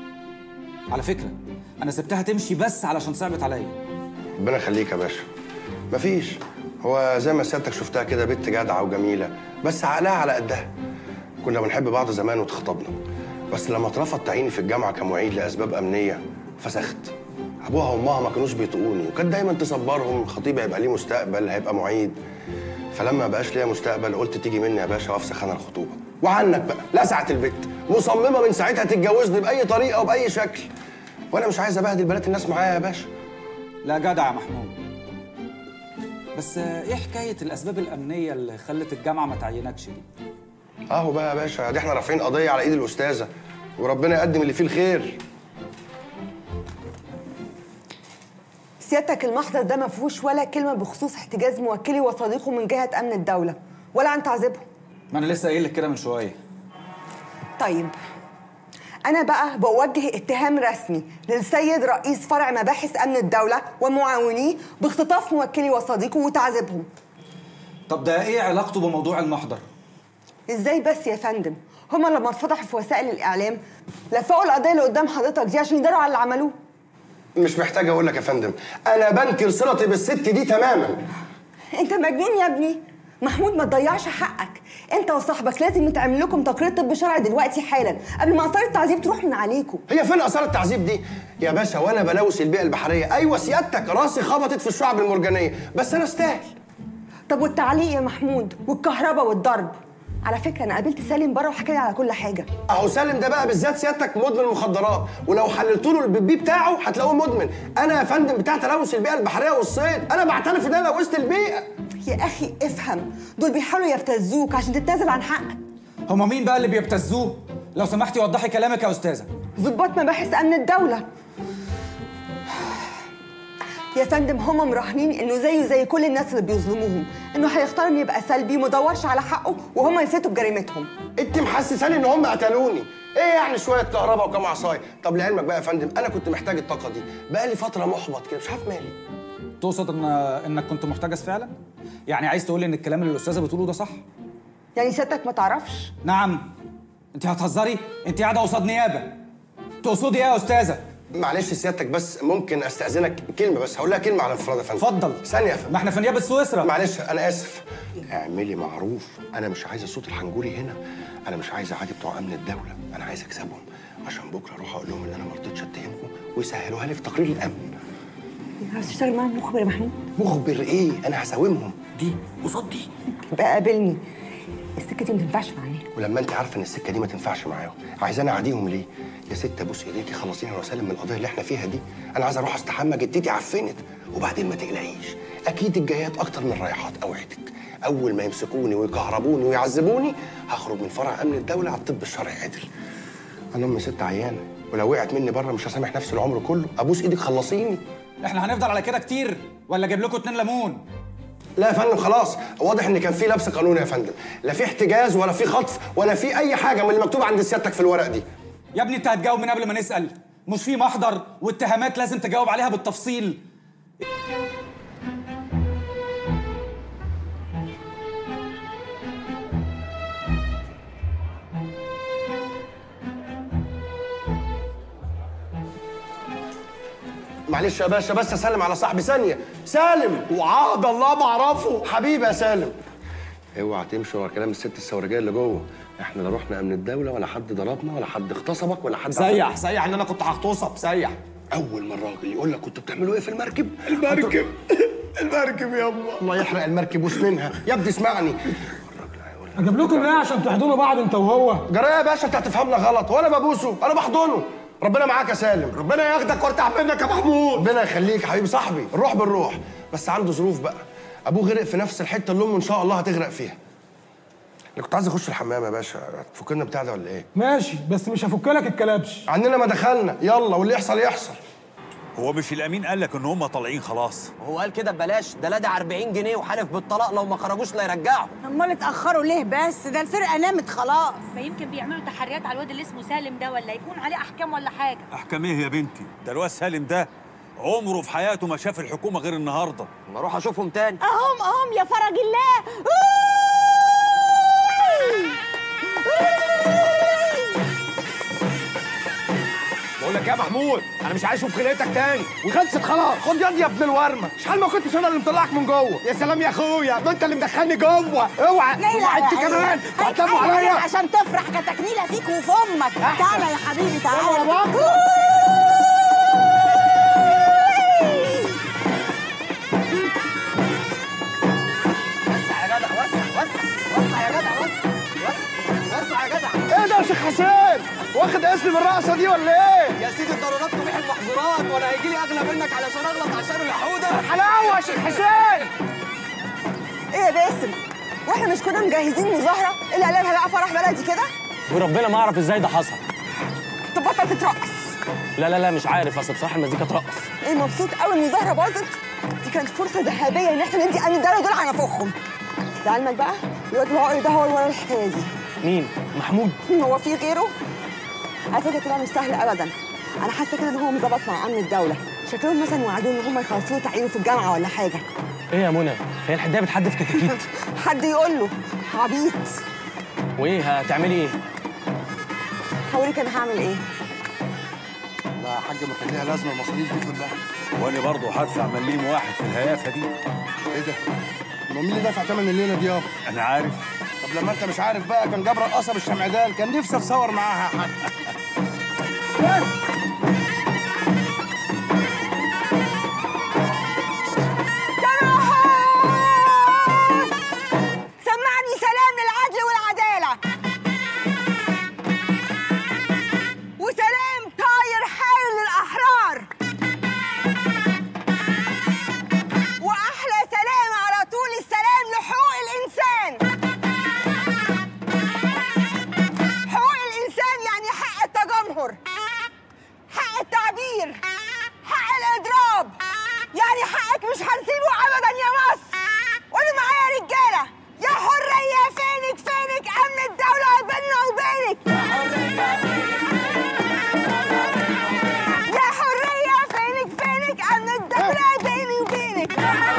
على فكره انا سبتها تمشي بس علشان صعبت عليا ربنا يخليك يا باشا مفيش هو زي ما سيادتك شفتها كده بنت جدعه وجميله بس عقلها على قدها كنا بنحب بعض زمان واتخطبنا بس لما اترفض تعييني في الجامعه كمعيد لاسباب امنيه فسخت ابوها وامها ما كانوش بيطقوني وكانت دايما تصبرهم خطيبي هيبقى ليه مستقبل هيبقى معيد فلما ما بقاش ليا مستقبل قلت تيجي مني يا باشا وافسخ انا الخطوبه وعنك بقى لسعت البت مصممه من ساعتها تتجوزني باي طريقه وباي شكل وانا مش عايز ابهدل بنات الناس معايا يا باشا لا جدع يا محمود بس آه، ايه حكايه الاسباب الامنيه اللي خلت الجامعه ما تعينكش دي اهو بقى يا باشا دي احنا رافعين قضيه على ايد الاستاذه وربنا يقدم اللي فيه الخير سيادتك المحضر ده ما فيهوش ولا كلمه بخصوص احتجاز موكلي وصديقه من جهه امن الدوله ولا عن تعذيبهم ما انا لسه قايل لك كده من شويه طيب انا بقى بوجه اتهام رسمي للسيد رئيس فرع مباحث امن الدوله ومعاونيه باختطاف موكلي وصديقه وتعذيبهم طب ده ايه علاقته بموضوع المحضر ازاي بس يا فندم هما لما اتفضحوا في وسائل الاعلام لفقوا القضيه اللي قدام حضرتك دي عشان يداروا على اللي عملوه مش محتاج اقول لك يا فندم انا بنكر صلتي بالست دي تماما انت مجنون يا ابني محمود ما تضيعش حقك انت وصاحبك لازم يتعمل لكم تقرير طب شرعي دلوقتي حالا قبل ما اثار التعذيب تروح من عليكم هي فين اثار التعذيب دي يا باشا وانا بلوث البيئه البحريه ايوه سيادتك راسي خبطت في الشعب المرجانيه بس انا استاهل طب والتعليق يا محمود والكهرباء والضرب على فكره انا قابلت سالم بره وحكى لي على كل حاجه اهو سالم ده بقى بالذات سيادتك مدمن مخدرات ولو حللت له البيبي بتاعه هتلاقوه مدمن انا يا فندم بتاع تلوث البيئه البحريه والصيد انا بعترف ان انا لوثت البيئه يا اخي افهم دول بيحاولوا يبتزوك عشان تتنازل عن حقك هما مين بقى اللي بيبتزوه لو سمحتي وضحي كلامك يا استاذه ضباط مباحث امن الدوله يا فندم هم مراهنين انه زيه زي كل الناس اللي بيظلموهم انه هيختار انه يبقى سلبي ما يدورش على حقه وهم يفتوا بجريمتهم انت محسساني ان هم قتلوني ايه يعني شويه كهرباء وكام عصايه طب لعلمك بقى يا فندم انا كنت محتاج الطاقه دي بقى لي فتره محبط كده مش عارف مالي تقصد ان انك كنت محتجز فعلا يعني عايز تقول لي ان الكلام اللي الاستاذه بتقوله ده صح يعني سيادتك ما تعرفش نعم انت هتهزري انت قاعده قصاد نيابه تقصدي ايه يا استاذه معلش سيادتك بس ممكن استاذنك كلمه بس هقول لها كلمه على انفراد يا فندم اتفضل ثانيه يا فندم ما احنا في نيابه سويسرا معلش انا اسف اعملي معروف انا مش عايز الصوت الحنجولي هنا انا مش عايز اعادي بتوع امن الدوله انا عايز اكسبهم عشان بكره اروح اقول لهم ان انا ما رضيتش اتهمكم ويسهلوها لي في تقرير الامن عاوز تشتغل معاهم مخبر يا محمود مخبر ايه انا هساومهم دي قصاد دي بقى قابلني السكه دي ما تنفعش معايا ولما انت عارفه ان السكه دي ما تنفعش معاهم عايزاني اعاديهم ليه يا ست ابوس ايديكي خلصيني وسلم من القضيه اللي احنا فيها دي انا عايز اروح استحمى جدتي عفنت وبعدين ما تقلقيش اكيد الجايات اكتر من الرايحات اوعدك اول ما يمسكوني ويكهربوني ويعذبوني هخرج من فرع امن الدوله على الطب الشرعي عدل انا امي ست عيانه ولو وقعت مني بره مش هسامح نفسي العمر كله ابوس ايدك خلصيني احنا هنفضل على كده كتير ولا اجيب لكم اتنين ليمون لا يا فندم خلاص واضح ان كان في لبس قانوني يا فندم لا في احتجاز ولا في خطف ولا في اي حاجه من اللي مكتوب عند سيادتك في الورق دي يا ابني انت هتجاوب من قبل ما نسال مش في محضر واتهامات لازم تجاوب عليها بالتفصيل معلش يا باشا بس اسلم على صاحبي ثانيه سالم وعهد الله ما اعرفه حبيبي يا سالم اوعى تمشي ورا كلام الست السورجيه اللي جوه احنا لا رحنا امن الدوله ولا حد ضربنا ولا حد اغتصبك ولا حد سيح سيح ان انا كنت هغتصب سيح اول ما الراجل يقول لك كنتوا بتعملوا ايه في المركب المركب المركب يا الله الله يحرق المركب وسنينها يا ابني اسمعني اجيب لكم ايه عشان تحضنوا بعض انت وهو جرايه يا باشا انت هتفهمنا غلط وانا ببوسه انا بحضنه ربنا معاك يا سالم ربنا ياخدك وارتاح منك يا محمود ربنا يخليك حبيبي صاحبي الروح بالروح بس عنده ظروف بقى ابوه غرق في نفس الحته اللي امه ان شاء الله هتغرق فيها انا كنت عايز اخش الحمام يا باشا هتفكرنا بتاع ده ولا ايه ماشي بس مش هفك لك الكلبش عننا ما دخلنا يلا واللي يحصل يحصل هو مش الامين قال لك ان هم طالعين خلاص هو قال كده ببلاش ده لادع 40 جنيه وحالف بالطلاق لو ما خرجوش لا يرجعهم امال اتاخروا ليه بس ده الفرقه نامت خلاص ما يمكن بيعملوا تحريات على الواد اللي اسمه سالم ده ولا يكون عليه احكام ولا حاجه احكام ايه يا بنتي ده الواد سالم ده عمره في حياته ما شاف الحكومه غير النهارده ما اروح اشوفهم تاني اهم اهم يا فرج الله بقول لك يا محمود انا مش عايز اشوف خلقتك تاني وخلصت خلاص خد يد يا ابن الورمه شحال ما كنتش انا اللي مطلعك من جوه يا سلام يا اخويا ما انت اللي مدخلني جوه اوعى اوعى انت كمان تعتموا عليا عشان تفرح كتكنيله فيك وفي امك تعالى يا حبيبي تعالى يلا يا بابا. وسع يا جدع وسع وسع وسع يا جدع وسع وسع وسع يا جدع ايه ده يا شيخ حسين واخد اسمي من الرقصه دي ولا ايه يا سيدي الضرورات تبيح المحظورات وانا هيجي لي اغلى منك علشان اغلط عشان الحوده حلاوه يا شيخ حسين ايه يا باسم واحنا مش كنا مجهزين مظاهره اللي قلبها بقى فرح بلدي كده وربنا ما اعرف ازاي ده حصل طب بطل تترقص لا لا لا مش عارف اصل بصراحه المزيكا ترقص ايه مبسوط قوي المظاهره باظت دي كانت فرصه ذهبيه ان احنا ندي امن الدوله دول على نفوخهم لعلمك بقى الواد العقري ده هو اللي ورا الحكايه دي مين محمود هو في غيره على فكره طلع مش سهل ابدا انا حاسه كده ان هو مظبط مع امن الدوله شكلهم مثلا وعدوه ان هم يخلصوا تعيينه في الجامعه ولا حاجه ايه يا منى هي الحدايه بتحدف كتاكيت حد يقول له عبيط وايه هتعملي ايه هوريك انا هعمل ايه لا يا حاج ما كان ليها لازمه المصاريف دي كلها وانا برضه هدفع مليم واحد في الهيافه دي ايه ده؟ ما مين اللي دافع ثمن الليله دي يابا؟ انا عارف طب لما انت مش عارف بقى كان جاب رقاصه بالشمعدان كان نفسي اتصور معاها يا حاج سمعني سلام للعدل والعدالة وسلام طاير حال للأحرار وأحلى سلام على طول السلام لحقوق الإنسان حقوق الإنسان يعني حق التجمهر حق التعبير حق الإضراب يعني حقك مش هنسيبه أبدا يا مصر قولوا معايا يا رجالة يا حرية فينك فينك أمن الدولة بيننا وبينك يا حرية فينك فينك أمن الدولة بيني وبينك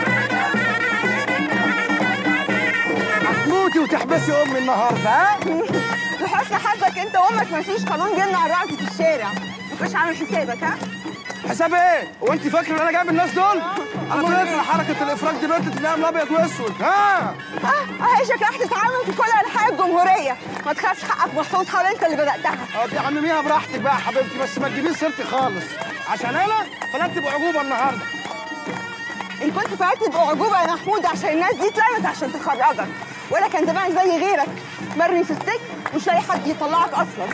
هتموتي وتحبسي امي النهارده ها؟ لحسن حظك انت وامك مفيش قانون جبنا على الرقص في الشارع مش عامل حسابك ها حساب ايه؟ هو انت فاكر ان انا جايب الناس دول؟ انا فاكر حركه الافراج دي بنت تلاقيها ابيض واسود ها؟ اه اهي شكلها تتعامل في كل انحاء الجمهوريه ما تخافش حقك محفوظ حاول انت اللي بداتها اه دي عمميها براحتك بقى يا حبيبتي بس ما تجيبيش سيرتي خالص عشان انا فلنت بعجوبه النهارده ان كنت فعلت بعجوبه يا محمود عشان الناس دي اتلمت عشان تخرجك ولا كان زمان زي غيرك مرمي في السجن مش لاقي حد يطلعك اصلا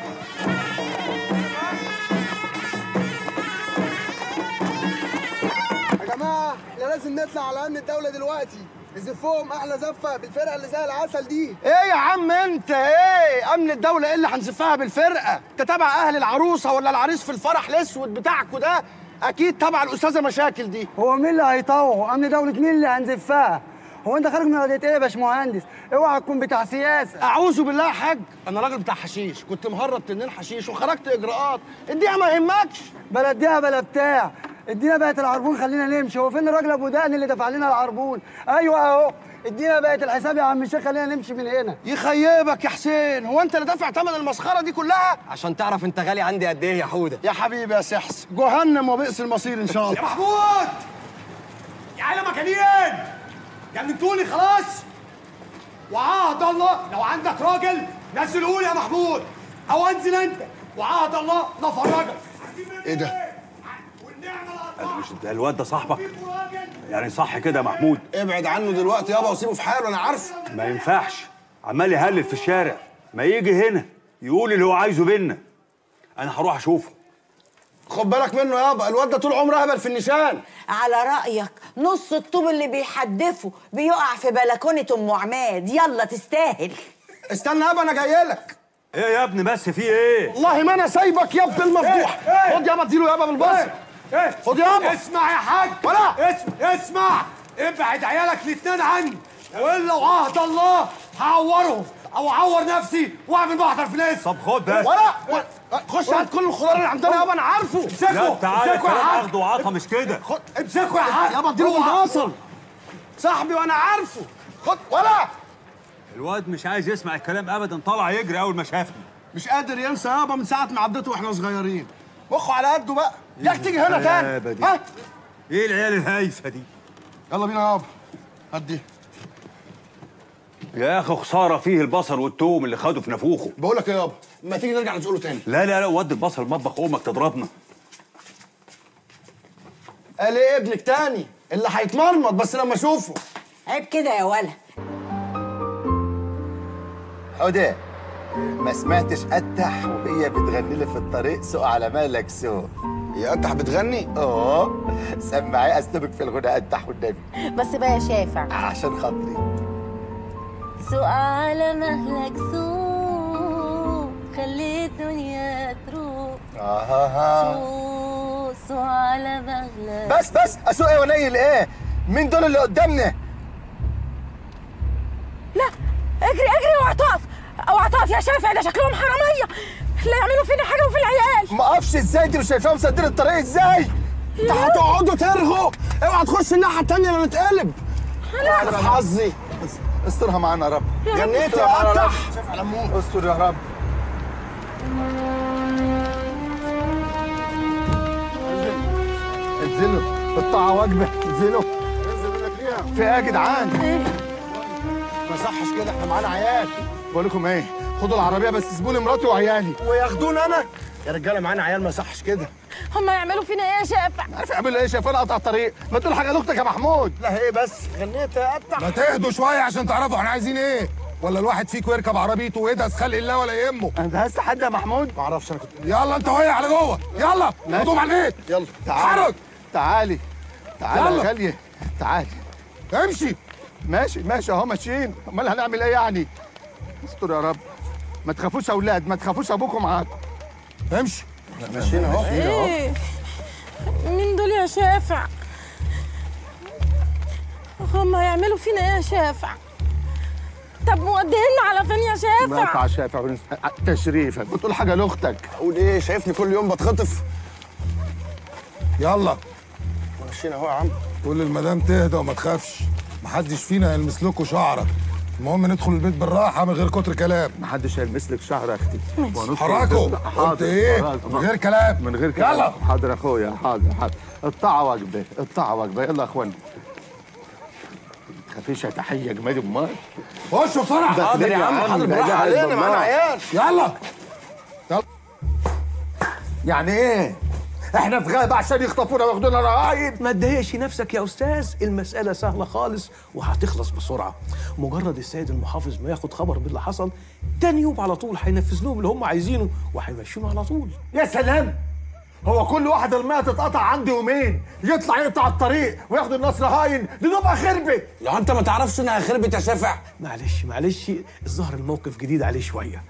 يا جماعه احنا لازم نطلع على امن الدوله دلوقتي نزفهم احلى زفه بالفرقه اللي زي العسل دي ايه يا عم انت ايه امن الدوله ايه اللي هنزفها بالفرقه انت تبع اهل العروسه ولا العريس في الفرح الاسود بتاعكوا ده اكيد تبع الاستاذه مشاكل دي هو مين اللي هيطوع؟ امن دوله مين اللي هنزفها؟ هو انت خارج من ولايه ايه يا باشمهندس؟ اوعى تكون بتاع سياسه اعوذ بالله يا حاج انا راجل بتاع حشيش كنت مهرب تنين حشيش وخرجت اجراءات اديها ما يهمكش بلا اديها بلا بتاع ادينا بقت العربون خلينا نمشي هو فين الراجل ابو دقن اللي دفع لنا العربون ايوه اهو ادينا بقت الحساب يا عم الشيخ خلينا نمشي من هنا يخيبك يا حسين هو انت اللي دافع ثمن المسخره دي كلها عشان تعرف انت غالي عندي قد ايه يا حوده يا حبيبي يا سحس جهنم وبئس المصير ان شاء الله يا محمود يا عيلة مكانيين جننتوني خلاص وعهد الله لو عندك راجل نزل قول يا محمود او انزل انت وعهد الله نفرجك ايه ده مش ده الواد ده صاحبك يعني صح كده يا محمود ابعد عنه دلوقتي يابا وسيبه في حاله انا عارفه ما ينفعش عمال يهلل في الشارع ما يجي هنا يقول اللي هو عايزه بينا انا هروح اشوفه خد بالك منه يابا الواد ده طول عمره اهبل في النشان على رأيك نص الطوب اللي بيحدفه بيقع في بلكونة أم عماد يلا تستاهل استنى يابا انا جاي لك ايه يا ابني بس في ايه والله ما انا سايبك يا ابن المفضوح إيه؟ خد يابا اديله يابا بالبصر ايه خد يابا اسمع يا حاج ولا اسمع اسمع ابعد عيالك الاتنين عني والا وعهد الله هعورهم او اعور نفسي واعمل محضر في ناس طب خد بس ولا ولا- خش هات كل الخضار اللي عندنا يابا انا عارفه لا تعالى امسكوا يا الكلام حاج. اخد وعطا مش كده خد امسكوا يا حاج يابا اديله اوعى. بالبصل صاحبي وانا عارفه خد ولا الواد مش عايز يسمع الكلام ابدا طلع يجري اول ما شافني مش قادر ينسى يابا من ساعه ما عدته واحنا صغيرين مخه على قده بقى ياك تيجي هنا الغلابة تاني دي؟ ها ايه العيال الهايفه دي يلا بينا يابا هات دي يا اخي خساره فيه البصل والثوم اللي خدوا في نافوخه بقول لك ايه يابا ما تيجي نرجع نسأله تاني لا لا لا ودي البصل مطبخ امك تضربنا قال ايه ابنك تاني اللي هيتمرمط بس لما اشوفه عيب كده يا ولا حودة ما سمعتش قتح وهي بتغني لي في الطريق سوق على مالك سوق هي قتح بتغني؟ اه سمعي اسلوبك في الغنى قتح والنبي بس بقى يا شافع عشان خاطري سوق على مهلك سوق خلي الدنيا تروق آه سوق سوق على مهلك بس بس اسوق ايه ونيل ايه مين دول اللي قدامنا لا اجري اجري اوعى تقف اوعى تقف يا شافع ده شكلهم حراميه لا يعملوا فينا حاجه وفي العيال ما اقفش ازاي دي مش شايفاهم مسدين الطريق ازاي انت هتقعدوا ترغوا اوعى تخش الناحيه التانيه لا نتقلب لا. انا في حظي استرها معانا يا رب جنيت استرها معانا يا رب. قتح شاف على امك استر يا رب انزلوا الطاعة واجبة انزلوا في ايه يا جدعان؟ ما صحش كده احنا معانا عيال بقول لكم ايه خدوا العربية بس سيبوا لي مراتي وعيالي وياخدوني انا يا رجاله معانا عيال ما صحش كده هم يعملوا فينا ايه يا شافع عارف يعملوا ايه شايفين قطع الطريق ما تقول حاجة لاختك يا محمود لا ايه بس غنيت يا قتح ما تهدوا شويه عشان تعرفوا احنا عايزين ايه ولا الواحد فيكم يركب عربيته ويدهس خلق الله ولا يهمه انت هست حد يا محمود ما اعرفش انا كنت يلا انت وهي على جوه يلا ماشي. خدوهم على البيت يلا حرك تعالي تعالي يلا. يا غالية تعالي امشي ماشي ماشي اهو ماشيين امال هنعمل ايه يعني استر يا رب ما تخافوش يا اولاد ما تخافوش ابوكم معاكم امشي ماشيين اهو ايه مين دول يا شافع هم يعملوا فينا ايه يا شافع طب مودينا على فين يا شافع مقطع شافع ونس- تشريفك بتقول حاجه لاختك اقول ايه شايفني كل يوم بتخطف يلا ماشيين اهو يا عم قول للمدام تهدى وما تخافش محدش فينا هيلمس لكم شعرك المهم ندخل البيت بالراحه من غير كتر كلام محدش هيلمس لك شعر يا اختي وهندخل حركوا البيت- قلت ايه خلاص. من غير كلام من غير كلام يلا حاضر يا اخويا حاضر حاضر الطاعه واجبه الطاعه واجبه يلا يا اخوانا تخافيش يا تحيه جمال امال خشوا بسرعه حاضر يا عم حاضر بالراحه علينا معانا عيال يلا يعني ايه احنا في غابه عشان يخطفونا وياخدونا رهاين ما تضايقش نفسك يا استاذ المساله سهله خالص وهتخلص بسرعه مجرد السيد المحافظ ما ياخد خبر باللي حصل تاني يوم على طول هينفذ لهم اللي هم عايزينه وهيمشيهم على طول يا سلام هو كل واحد المية تتقطع عندي يومين يطلع يقطع الطريق وياخد النصر هاين دي تبقى خربت لو انت ما تعرفش انها خربت يا شافع معلش معلش الظاهر الموقف جديد عليه شويه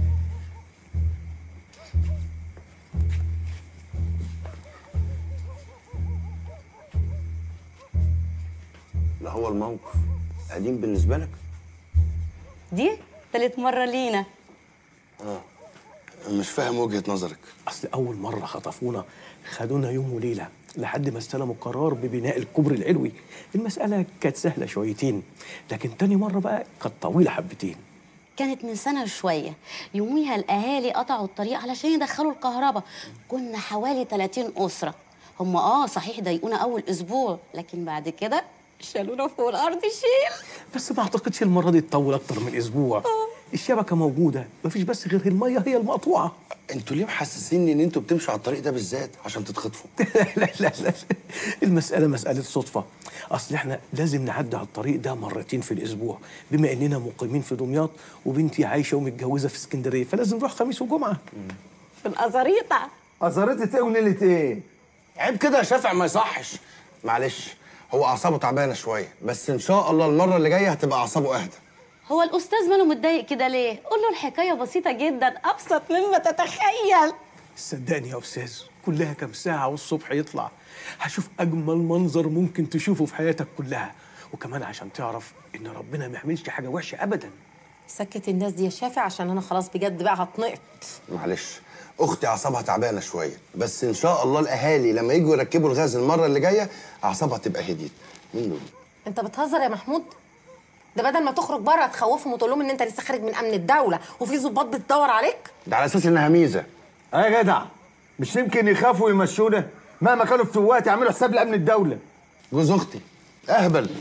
لا هو الموقف قديم بالنسبه لك دي تالت مرة لينا اه مش فاهم وجهه نظرك اصل اول مره خطفونا خدونا يوم وليله لحد ما استلموا القرار ببناء الكوبري العلوي المساله كانت سهله شويتين لكن تاني مره بقى كانت طويله حبتين كانت من سنة وشوية يوميها الأهالي قطعوا الطريق علشان يدخلوا الكهرباء كنا حوالي 30 أسرة هم اه صحيح ضايقونا أول أسبوع لكن بعد كده شالونا فوق الأرض شيل بس ما اعتقدش المره دي تطول اكتر من اسبوع الشبكه موجوده مفيش بس غير الميه هي المقطوعه انتوا ليه محسسيني ان انتوا بتمشوا على الطريق ده بالذات عشان تتخطفوا لا لا لا المسألة مسألة صدفة أصل إحنا لازم نعدي على الطريق ده مرتين في الأسبوع بما إننا مقيمين في دمياط وبنتي عايشة ومتجوزة في اسكندرية فلازم نروح خميس وجمعة في الأزاريطة أزاريطة إيه ونيلة إيه؟ عيب كده يا شافع ما يصحش معلش هو اعصابه تعبانه شويه بس ان شاء الله المره اللي جايه هتبقى اعصابه اهدى هو الأستاذ ماله متضايق كده ليه؟ قول له الحكاية بسيطة جدا أبسط مما تتخيل صدقني يا أستاذ كلها كام ساعة والصبح يطلع هشوف أجمل منظر ممكن تشوفه في حياتك كلها وكمان عشان تعرف إن ربنا ما يعملش حاجة وحشة أبدا سكت الناس دي يا شافع عشان انا خلاص بجد بقى هتنقط معلش اختي اعصابها تعبانه شويه بس ان شاء الله الاهالي لما يجوا يركبوا الغاز المره اللي جايه اعصابها تبقى هديت مين دول انت بتهزر يا محمود ده بدل ما تخرج بره تخوفهم وتقول لهم ان انت لسه خارج من امن الدوله وفي ضباط بتدور عليك ده على اساس انها ميزه اه يا جدع مش يمكن يخافوا يمشونا مهما كانوا فتوات يعملوا حساب لامن الدوله جوز اختي اهبل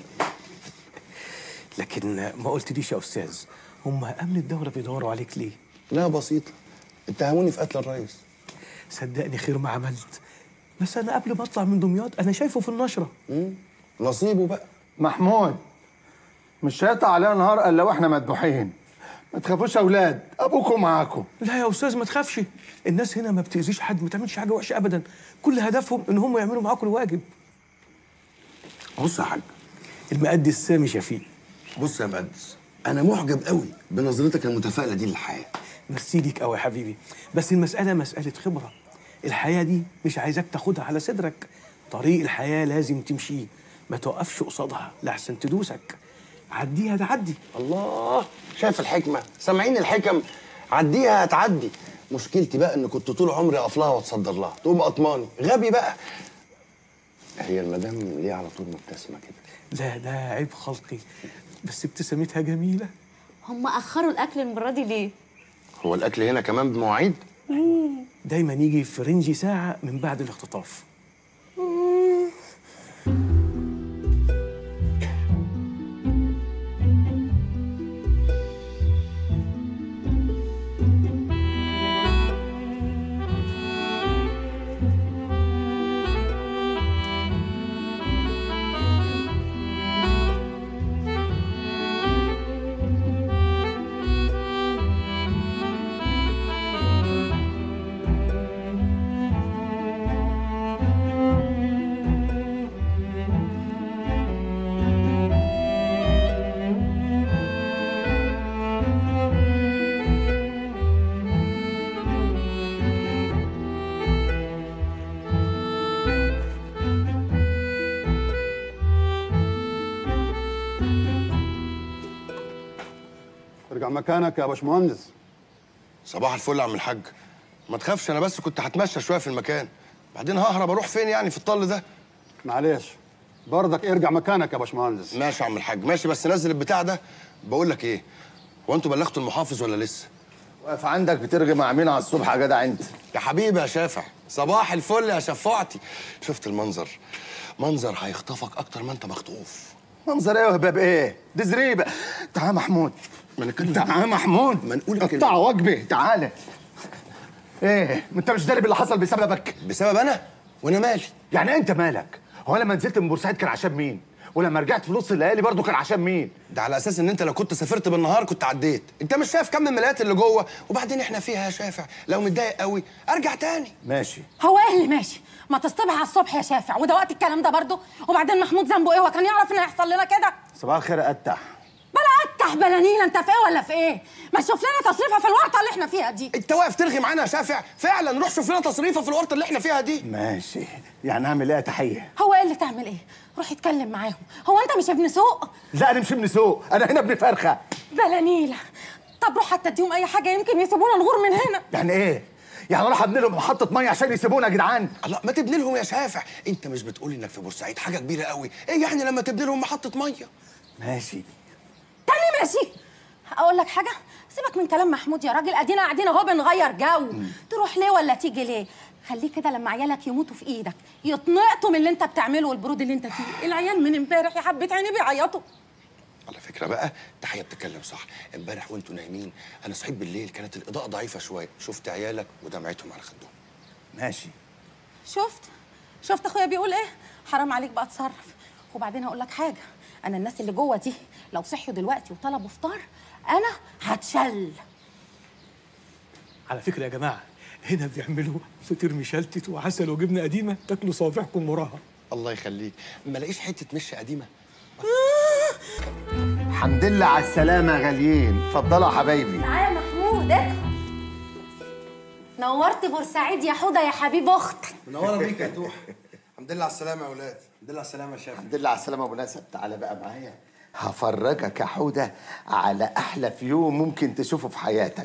لكن ما قلتليش يا أستاذ هم أمن الدولة بيدوروا عليك ليه؟ لا بسيطه اتهموني في قتل الرئيس صدقني خير ما عملت بس أنا قبل ما أطلع من دمياط أنا شايفه في النشرة نصيبه بقى محمود مش هيقطع علينا نهار الا واحنا مذبوحين ما تخافوش يا اولاد ابوكم معاكم لا يا استاذ ما تخافش الناس هنا ما بتاذيش حد ما تعملش حاجه وحشه ابدا كل هدفهم ان هم يعملوا معاكم الواجب بص يا حاج المقدس السامي شفيق بص يا مقدس انا معجب قوي بنظرتك المتفائله دي للحياه ميرسي ليك قوي يا حبيبي بس المساله مساله خبره الحياه دي مش عايزاك تاخدها على صدرك طريق الحياه لازم تمشيه ما توقفش قصادها لحسن تدوسك عديها تعدي الله شايف الحكمه سامعين الحكم عديها هتعدي مشكلتي بقى ان كنت طول عمري اقف لها واتصدر لها تقوم قطماني غبي بقى هي المدام ليه على طول مبتسمه كده لا ده عيب خلقي بس ابتسامتها جميله هم أخروا الأكل المرة دي ليه؟ هو الاكل هنا كمان بمواعيد دايما يجي في رينج ساعه من بعد الاختطاف ارجع مكانك يا باشمهندس صباح الفل يا عم الحاج ما تخافش انا بس كنت هتمشى شويه في المكان بعدين ههرب اروح فين يعني في الطل ده معلش برضك ارجع مكانك يا باشمهندس ماشي يا عم الحاج ماشي بس نزل البتاع ده بقول لك ايه هو انتوا بلغتوا المحافظ ولا لسه واقف عندك بترغي مع مين على الصبح يا جدع انت يا حبيبي يا شافع صباح الفل يا شفاعتي شفت المنظر منظر هيخطفك اكتر ما انت مخطوف منظر ايه وهباب ايه دي زريبه تعال يا محمود ما نتكلم تعال يا محمود ما نقول قطع وجبه تعالى ايه ما انت مش داري باللي حصل بسببك بسبب انا وانا مالي يعني انت مالك هو أنا لما نزلت من بورسعيد كان عشان مين ولما رجعت في نص الليالي برضه كان عشان مين ده على اساس ان انت لو كنت سافرت بالنهار كنت عديت انت مش شايف كم الملايات اللي جوه وبعدين احنا فيها يا شافع لو متضايق قوي ارجع تاني ماشي هو ايه اللي ماشي ما تصطبح على الصبح يا شافع وده وقت الكلام ده برضه وبعدين محمود ذنبه ايه هو كان يعرف ان هيحصل لنا كده صباح الخير يا قتح بلا اتح بلا نيله انت في ايه ولا في ايه ما تشوف لنا تصريفه في الورطه اللي احنا فيها دي انت واقف ترغي معانا يا شافع فعلا روح شوف لنا تصريفه في الورطه اللي احنا فيها دي ماشي يعني اعمل ايه يا تحيه هو ايه اللي تعمل ايه روح اتكلم معاهم هو انت مش ابن سوق لا انا مش ابن سوق انا هنا ابن فرخه بلا نيله طب روح حتى اديهم اي حاجه يمكن يسيبونا نغور من هنا يعني ايه يعني راح ابني لهم محطه ميه عشان يسيبونا يا جدعان الله ما تبني لهم يا شافع انت مش بتقول انك في بورسعيد حاجه كبيره قوي ايه يعني لما تبني لهم محطه ميه ماشي تاني ماشي اقول لك حاجه سيبك من كلام محمود يا راجل ادينا قاعدين اهو بنغير جو تروح ليه ولا تيجي ليه خليه كده لما عيالك يموتوا في ايدك يتنقطوا من اللي انت بتعمله والبرود اللي انت فيه العيال من امبارح يا حبه عيني بيعيطوا على فكره بقى تحيه بتتكلم صح امبارح وانتوا نايمين انا صحيت بالليل كانت الاضاءه ضعيفه شويه شفت عيالك ودمعتهم على خدهم ماشي شفت شفت اخويا بيقول ايه حرام عليك بقى اتصرف وبعدين هقول لك حاجه انا الناس اللي جوه دي لو صحيوا دلوقتي وطلبوا فطار انا هتشل على فكره يا جماعه هنا بيعملوا فطير مشلتت وعسل وجبنه قديمه تاكلوا صوابعكم وراها الله يخليك ما لاقيش حته مش قديمه الحمد لله على السلامه يا غاليين اتفضلوا يا حبايبي تعالى يا محمود ادخل نورت بورسعيد يا حوده يا حبيب اختك منوره بيك يا توح الحمد لله على السلامه يا اولاد الحمد لله على السلامه يا شافع الحمد لله على السلامه ابو نسب تعالى بقى معايا هفرجك يا حوده على احلى فيو ممكن تشوفه في حياتك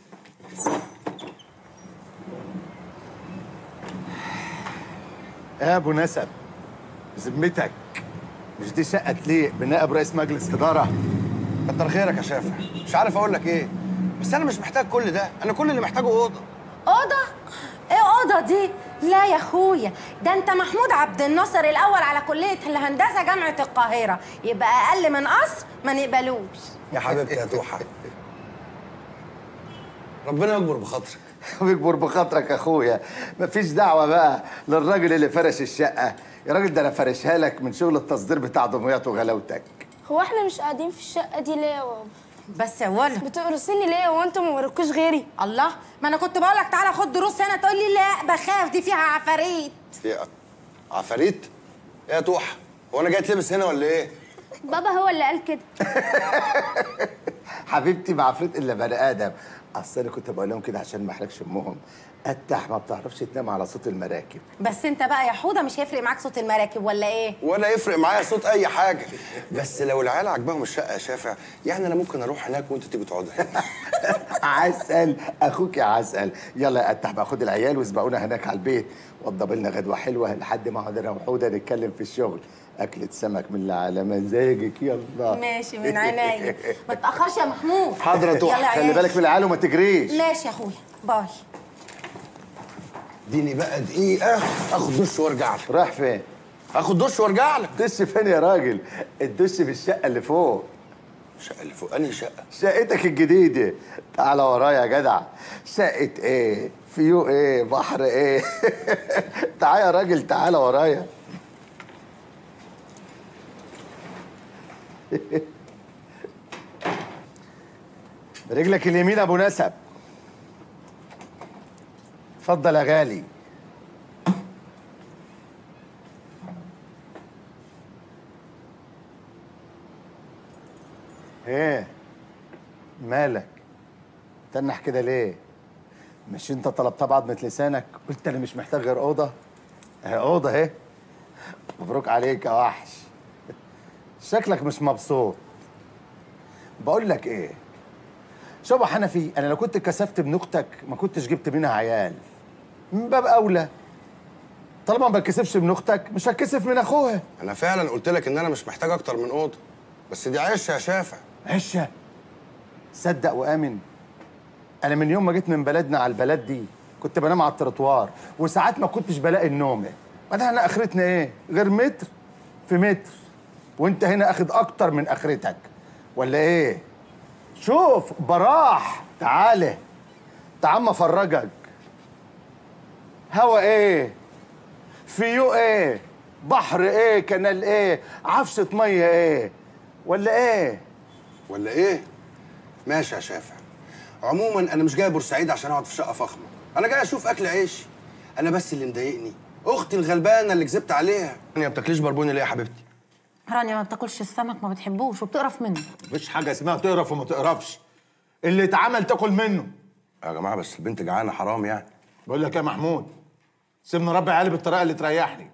يا ابو نسب بذمتك مش دي شقه تليق بنائب رئيس مجلس اداره كتر خيرك يا شافع مش عارف اقول لك ايه بس انا مش محتاج كل ده انا كل اللي محتاجه اوضه اوضه ايه اوضه دي لا يا اخويا ده انت محمود عبد الناصر الاول على كليه الهندسه جامعه القاهره يبقى اقل من قصر ما نقبلوش يا حبيبتي يا توحه ربنا يكبر بخاطرك بيكبر بخاطرك يا اخويا مفيش دعوه بقى للراجل اللي فرش الشقه يا راجل ده انا فرشها لك من شغل التصدير بتاع دمياط وغلاوتك هو احنا مش قاعدين في الشقه دي ليه يا بابا بس يا ولا بتقرصيني ليه هو انتوا ما وراكوش غيري الله ما انا كنت بقول لك تعالى خد دروس هنا تقول لي لا بخاف دي فيها عفاريت يا عفاريت يا توحه هو انا جاي اتلبس هنا ولا ايه بابا هو اللي قال كده حبيبتي ما عفريت الا بني ادم اصل انا كنت بقول لهم كده عشان ما احرجش امهم اتح ما بتعرفش تنام على صوت المراكب بس انت بقى يا حوده مش هيفرق معاك صوت المراكب ولا ايه ولا يفرق معايا صوت اي حاجه بس لو العيال عجبهم الشقه يا شافع يعني انا ممكن اروح هناك وانت تيجي تقعدي عسل اخوك يا عسل يلا يا اتح بقى خد العيال واسبقونا هناك على البيت وضب لنا غدوه حلوه لحد ما اقعد انا وحوده نتكلم في الشغل اكلة سمك من اللي على مزاجك يلا ماشي من عينيا ما تاخرش يا محمود حاضر يا يلا توحة خلي عيال. بالك من العيال وما تجريش ماشي يا اخويا باي اديني بقى دقيقه اخد دش وارجع لك رايح فين اخد دش وارجع لك دش فين يا راجل الدش في الشقه اللي فوق الشقه اللي فوق انهي شقه شقتك الجديده تعالى ورايا يا جدع شقه ايه فيو ايه بحر ايه تعالى يا راجل تعالى ورايا برجلك اليمين ابو نسب اتفضل يا غالي ايه مالك تنح كده ليه مش انت طلبتها بعضمة لسانك قلت انا مش محتاج غير اوضه اهي اوضه اهي مبروك عليك يا وحش شكلك مش مبسوط بقول لك ايه شوف حنفي انا لو كنت كسفت ابن اختك ما كنتش جبت منها عيال من باب اولى طالما ما بتكسفش من اختك مش هتكسف من اخوها انا فعلا قلت لك ان انا مش محتاج اكتر من اوضه بس دي عشه يا شافع عشه صدق وامن انا من يوم ما جيت من بلدنا على البلد دي كنت بنام على التروتوار وساعات ما كنتش بلاقي النوم بعدين احنا اخرتنا ايه غير متر في متر وانت هنا اخد اكتر من اخرتك ولا ايه شوف براح تعالى تعال ما افرجك هوا ايه فيو ايه بحر ايه كنال ايه عفسه ميه ايه ولا ايه ولا ايه ماشي يا شافع عموما انا مش جاي بورسعيد عشان اقعد في شقه فخمه انا جاي اشوف اكل عيش انا بس اللي مضايقني اختي الغلبانه اللي كذبت عليها ما بتاكليش بربوني ليه يا حبيبتي رانيا ما بتاكلش السمك ما بتحبوش وبتقرف منه مفيش حاجه اسمها تقرف وما تقرفش اللي اتعمل تاكل منه يا جماعه بس البنت جعانه حرام يعني بقول لك يا محمود سيبني ربي عيالي بالطريقه اللي تريحني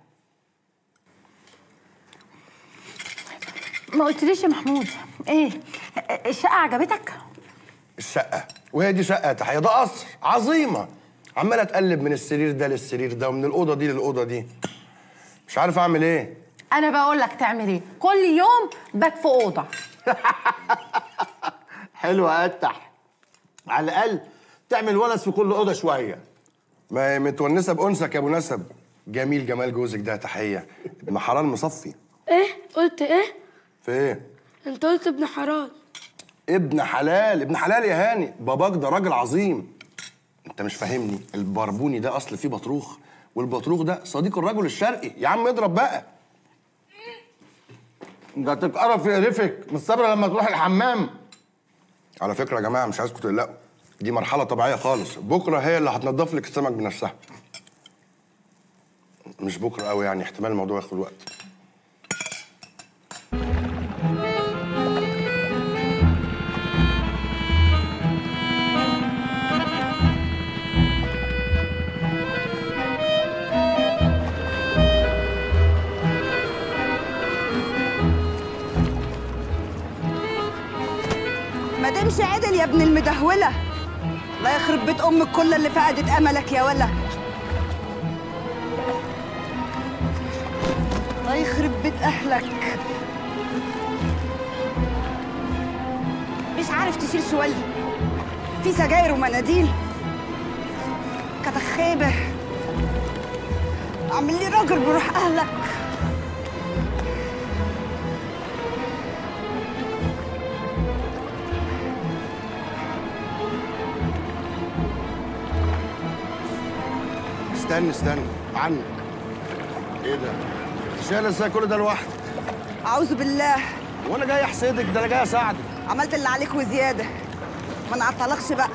ما قلتليش يا محمود ايه الشقه عجبتك الشقه وهي دي شقه تحيه ده قصر عظيمه عماله اتقلب من السرير ده للسرير ده ومن الاوضه دي للاوضه دي مش عارف اعمل ايه انا بقول لك تعمل ايه كل يوم بات في اوضه حلو اتح على الاقل تعمل ونس في كل اوضه شويه ما هي متونسه بانسك يا ابو نسب جميل جمال جوزك ده تحيه ابن حلال مصفي ايه قلت ايه في ايه انت قلت ابن حرام ابن حلال ابن حلال يا هاني باباك ده راجل عظيم انت مش فاهمني البربوني ده اصل فيه بطروخ والبطروخ ده صديق الرجل الشرقي يا عم اضرب بقى انت هتتقرف يقرفك مش صابره لما تروح الحمام على فكره يا جماعه مش عايزكم تقلقوا دي مرحله طبيعيه خالص بكره هي اللي هتنضف لك السمك بنفسها مش بكره قوي يعني احتمال الموضوع ياخد وقت ما تمشي عدل يا ابن المدهوله الله يخرب بيت امك كل اللي فقدت املك يا ولا الله يخرب بيت اهلك مش عارف تشيل شوال في سجاير ومناديل كتخيبه اعمل لي راجل بروح اهلك استنى استنى عنك ايه ده شايل ازاي كل ده لوحدك اعوذ بالله وانا جاي احسدك ده انا جاي اساعدك عملت اللي عليك وزياده ما نعطلكش بقى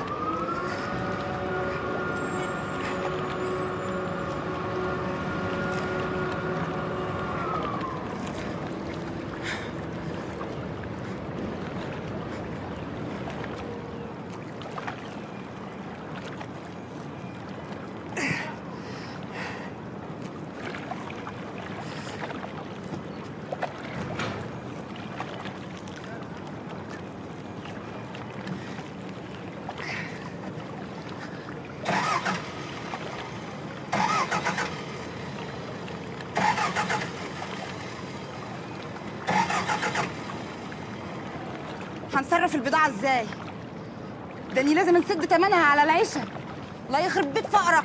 هنصرف البضاعة ازاي؟ ده اني لازم نسد تمنها على العيشة الله يخرب بيت فقرك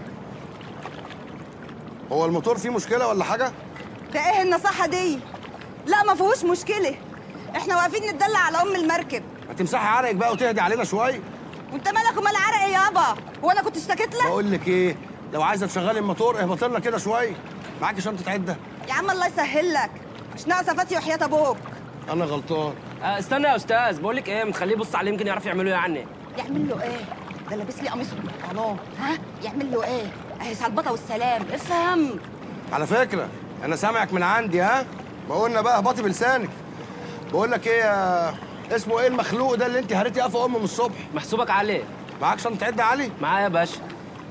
هو الموتور فيه مشكله ولا حاجه ده ايه النصيحة دي؟ لا ما فيهوش مشكلة احنا واقفين نتدلع على ام المركب ما تمسحي عرقك بقى وتهدي علينا شويه وانت مالك ومال عرق يابا هو انا كنت اشتكيت لك؟ بقول لك ايه لو عايزه تشغلي الموتور اهبط لنا كده شويه معاكي شنطه عده يا عم الله يسهل لك مش ناقصة فاتي وحياة ابوك انا غلطان آه استنى يا استاذ بقول لك ايه مخليه يبص عليه يمكن يعرف يعملوا ايه عني يعمل له ايه؟ ده لابس لي قميص وبنطلون ها؟ يعمل له ايه؟ اهي سلبطة والسلام افهم على فكره انا سامعك من عندي ها بقولنا بقى اهبطي بلسانك بقول لك ايه يا اسمه ايه المخلوق ده اللي انت هريتي قفا امه من الصبح محسوبك عليه معاك شنطه عده يا علي معايا يا باشا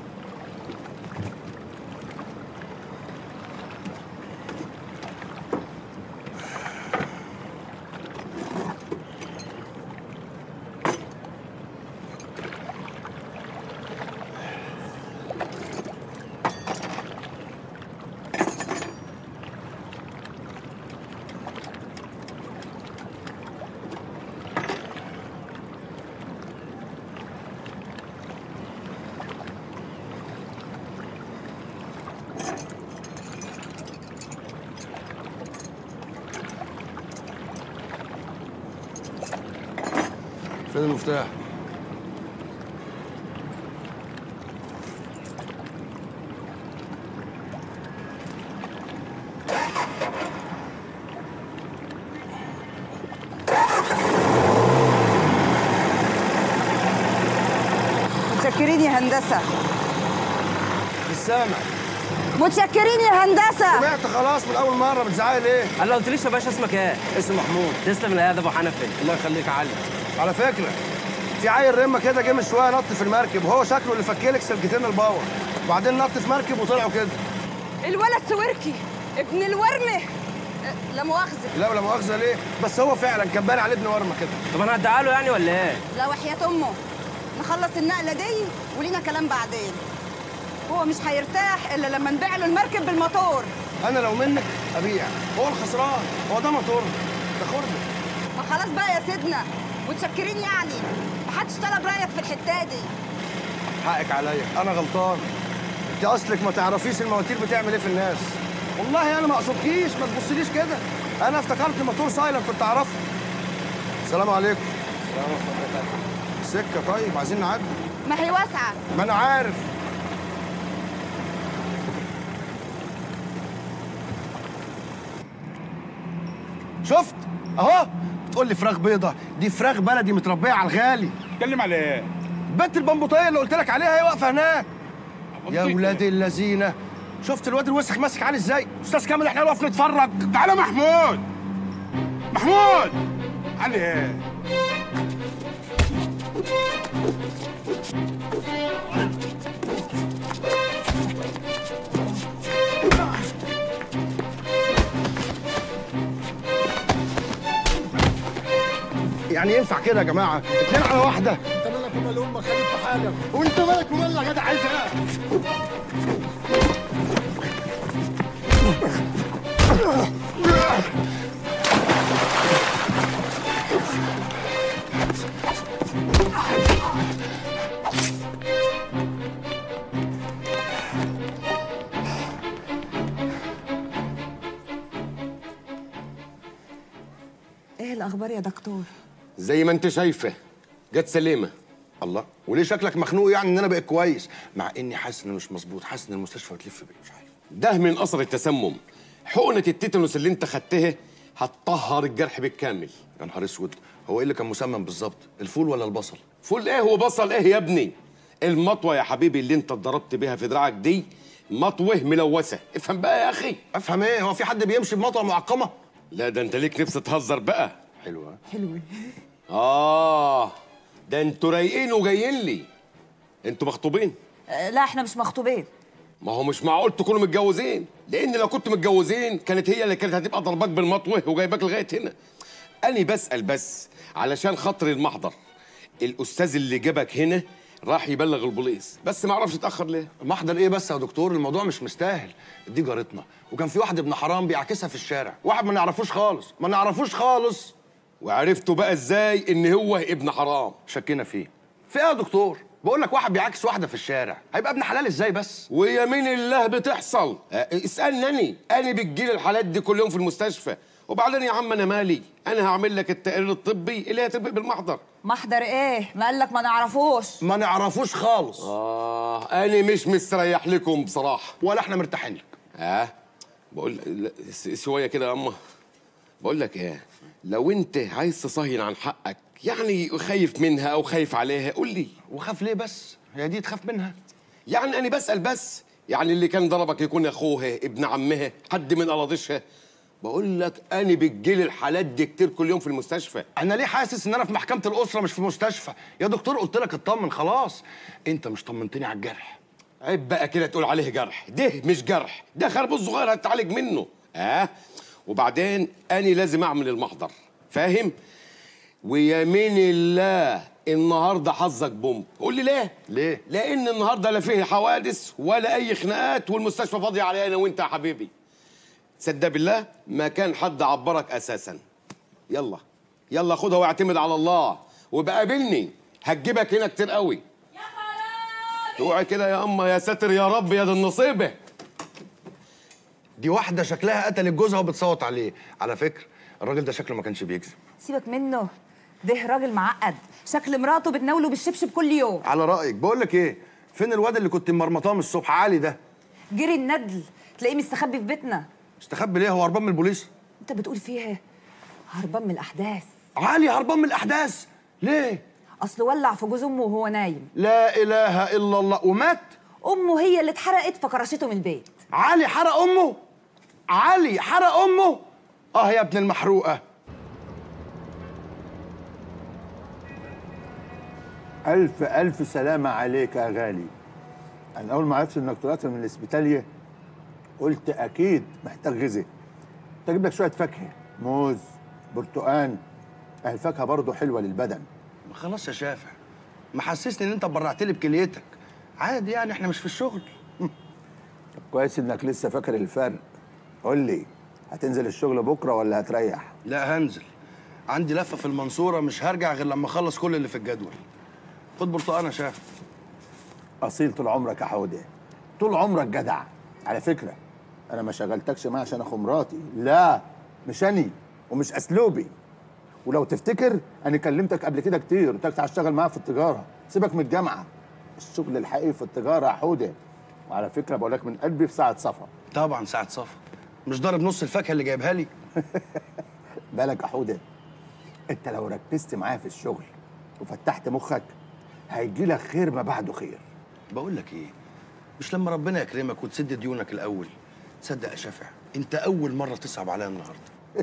فين المفتاح هندسه مش سامع متشكرين يا هندسه سمعت خلاص من اول مره بتزعقي ليه قال له قلتليش يا باشا اسمك ايه؟ اسمي محمود تسلم الهدى ده ابو حنفي الله يخليك يا علي على فكره في عيل رمه كده جه من شويه نط في المركب وهو شكله اللي فكلك سلكتين الباور وبعدين نط في مركب وطلعوا كده الولد سويركي ابن الورمه أه، لا مؤاخذه لا ولا مؤاخذه ليه بس هو فعلا كان باين عليه ابن ورمه كده طب انا هديها له يعني ولا ايه؟ لا وحياة امه نخلص النقله دي ولينا كلام بعدين هو مش هيرتاح الا لما نبيع له المركب بالموتور انا لو منك ابيع هو الخسران هو ده موتور ده خرده ما خلاص بقى يا سيدنا متشكرين يعني محدش طلب رايك في الحته دي حقك عليا انا غلطان انت اصلك ما تعرفيش المواتير بتعمل ايه في الناس والله انا ما اقصدكيش ما تبصليش كده انا افتكرت موتور سايلنت كنت اعرفه السلام عليكم السلام عليكم سكه طيب عايزين نعدي ما هي واسعه ما انا عارف شفت اهو تقول لي فراخ بيضه دي فراخ بلدي متربيه على الغالي اتكلم على ايه بنت البمبوطيه اللي قلت لك عليها هي واقفه هناك يا ولاد اللذينه شفت الواد الوسخ ماسك علي ازاي استاذ كامل احنا نقف نتفرج تعالى محمود محمود علي ايه يعني ينفع كده يا جماعه اتنين على واحده انت مالك ومال امك خليك في حالك وانت مالك ومال يا جدع عايز ايه ايه الاخبار يا دكتور زي ما انت شايفه جت سليمه الله وليه شكلك مخنوق يعني ان انا بقيت كويس مع اني حاسس انه مش مظبوط حاسس ان المستشفى هتلف بيا مش عارف ده من اثر التسمم حقنه التيتانوس اللي انت خدتها هتطهر الجرح بالكامل يا نهار اسود هو ايه اللي كان مسمم بالظبط الفول ولا البصل فول ايه وبصل ايه يا ابني المطوه يا حبيبي اللي انت اتضربت بيها في دراعك دي مطوه ملوثه افهم بقى يا اخي افهم ايه هو في حد بيمشي بمطوه معقمه لا ده انت ليك نفس تهزر بقى حلوه حلوه اه ده انتوا رايقين وجايين لي انتوا مخطوبين لا احنا مش مخطوبين ما هو مش معقول تكونوا متجوزين لان لو كنتوا متجوزين كانت هي اللي كانت هتبقى ضرباك بالمطوه وجايباك لغايه هنا انا بسال بس علشان خاطر المحضر الاستاذ اللي جابك هنا راح يبلغ البوليس بس ما اعرفش اتاخر ليه محضر ايه بس يا دكتور الموضوع مش مستاهل دي جارتنا وكان في واحد ابن حرام بيعكسها في الشارع واحد ما نعرفوش خالص ما نعرفوش خالص وعرفتوا بقى ازاي ان هو ابن حرام شكينا فيه في ايه يا دكتور بقول لك واحد بيعاكس واحده في الشارع هيبقى ابن حلال ازاي بس ويمين الله بتحصل أه، اسالني اني انا بتجيلي الحالات دي كل يوم في المستشفى وبعدين يا عم انا مالي انا هعمل لك التقرير الطبي اللي هتبقى بالمحضر محضر ايه ما قالك ما نعرفوش ما نعرفوش خالص اه انا مش مستريح لكم بصراحه ولا احنا مرتاحين لك اه بقول لا، س- شويه كده يا اما بقول لك ايه لو انت عايز تصهين عن حقك يعني خايف منها او خايف عليها قول لي وخاف ليه بس هي دي تخاف منها يعني انا بسال بس يعني اللي كان ضربك يكون اخوها ابن عمها حد من قراضيشها بقول لك انا بتجيلي الحالات دي كتير كل يوم في المستشفى انا ليه حاسس ان انا في محكمه الاسره مش في مستشفى يا دكتور قلت لك اطمن خلاص انت مش طمنتني على الجرح عيب بقى كده تقول عليه جرح ده مش جرح ده خربوش صغير هتتعالج منه اه وبعدين انا لازم اعمل المحضر فاهم ويمين الله النهارده حظك بومب قول لي ليه ليه لان النهارده لا فيه حوادث ولا اي خناقات والمستشفى فاضيه عليا انا وانت يا حبيبي صدق بالله ما كان حد عبرك اساسا يلا يلا خدها واعتمد على الله وبقابلني هتجيبك هنا كتير قوي اوعي كده يا اما يا ساتر يا رب يا دي النصيبه دي واحده شكلها قتلت جوزها وبتصوت عليه على فكره الراجل ده شكله ما كانش بيكذب سيبك منه ده راجل معقد شكل مراته بتناوله بالشبشب كل يوم على رايك بقول لك ايه فين الواد اللي كنت مرمطاه من الصبح علي ده جري الندل تلاقيه مستخبي في بيتنا استخبي ليه هو هربان من البوليس انت بتقول فيها هربان من الاحداث علي هربان من الاحداث ليه اصل ولع في جوز امه وهو نايم لا اله الا الله ومات امه هي اللي اتحرقت فكرشته من البيت علي حرق امه علي حرق امه اه يا ابن المحروقه ألف ألف سلامة عليك يا غالي أنا أول ما عرفت إنك طلعت من الإسبيتالية قلت أكيد محتاج غذاء تجيب لك شوية فاكهة موز برتقان أهي الفاكهة برضه حلوة للبدن خلاص يا شافع محسسني ان انت برعت لي بكليتك عادي يعني احنا مش في الشغل كويس إنك لسه فاكر الفرق قول لي هتنزل الشغل بكرة ولا هتريح؟ لا هنزل عندي لفه في المنصوره مش هرجع غير لما اخلص كل اللي في الجدول خد برتقانه يا شافع أصيل طول عمرك يا حودة طول عمرك جدع على فكرة أنا ما شغلتكش معايا عشان أخو مراتي لا مش أني ومش أسلوبي ولو تفتكر أنا كلمتك قبل كده كتير قلت لك تعال اشتغل معايا في التجارة سيبك من الجامعة الشغل الحقيقي في التجارة يا حودة وعلى فكرة بقول لك من قلبي في ساعة صفا طبعا ساعه صفا مش ضارب نص الفاكهه اللي جايبها لي بالك يا حودة أنت لو ركزت معايا في الشغل وفتحت مخك هيجي لك خير ما بعده خير بقول لك ايه مش لما ربنا يكرمك وتسد ديونك الاول تصدق يا شافع انت اول مره تصعب عليا النهارده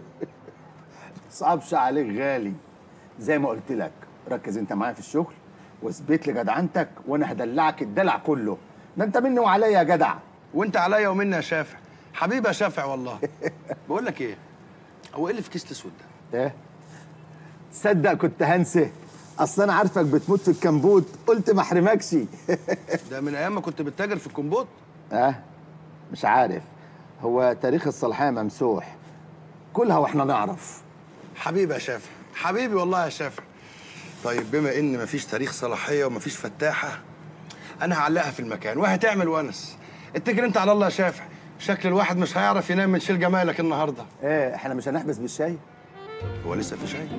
صعبش عليك غالي زي ما قلت لك ركز انت معايا في الشغل واثبت لي جدعنتك وانا هدلعك الدلع كله ده انت مني وعليا يا جدع وانت عليا ومني يا شافع حبيبي يا شافع والله بقول لك ايه هو ايه اللي في كيس الاسود ده ايه تصدق كنت هنسى اصل انا عارفك بتموت في الكمبوت قلت ما احرمكش ده من ايام ما كنت بتتاجر في الكمبوت اه مش عارف هو تاريخ الصلاحيه ممسوح كلها واحنا نعرف حبيبي يا شافع حبيبي والله يا شافع طيب بما ان مفيش تاريخ صلاحيه ومفيش فتاحه انا هعلقها في المكان وهتعمل ونس اتكل انت على الله يا شافع شكل الواحد مش هيعرف ينام من شيل جمالك النهارده ايه احنا مش هنحبس بالشاي هو لسه في شاي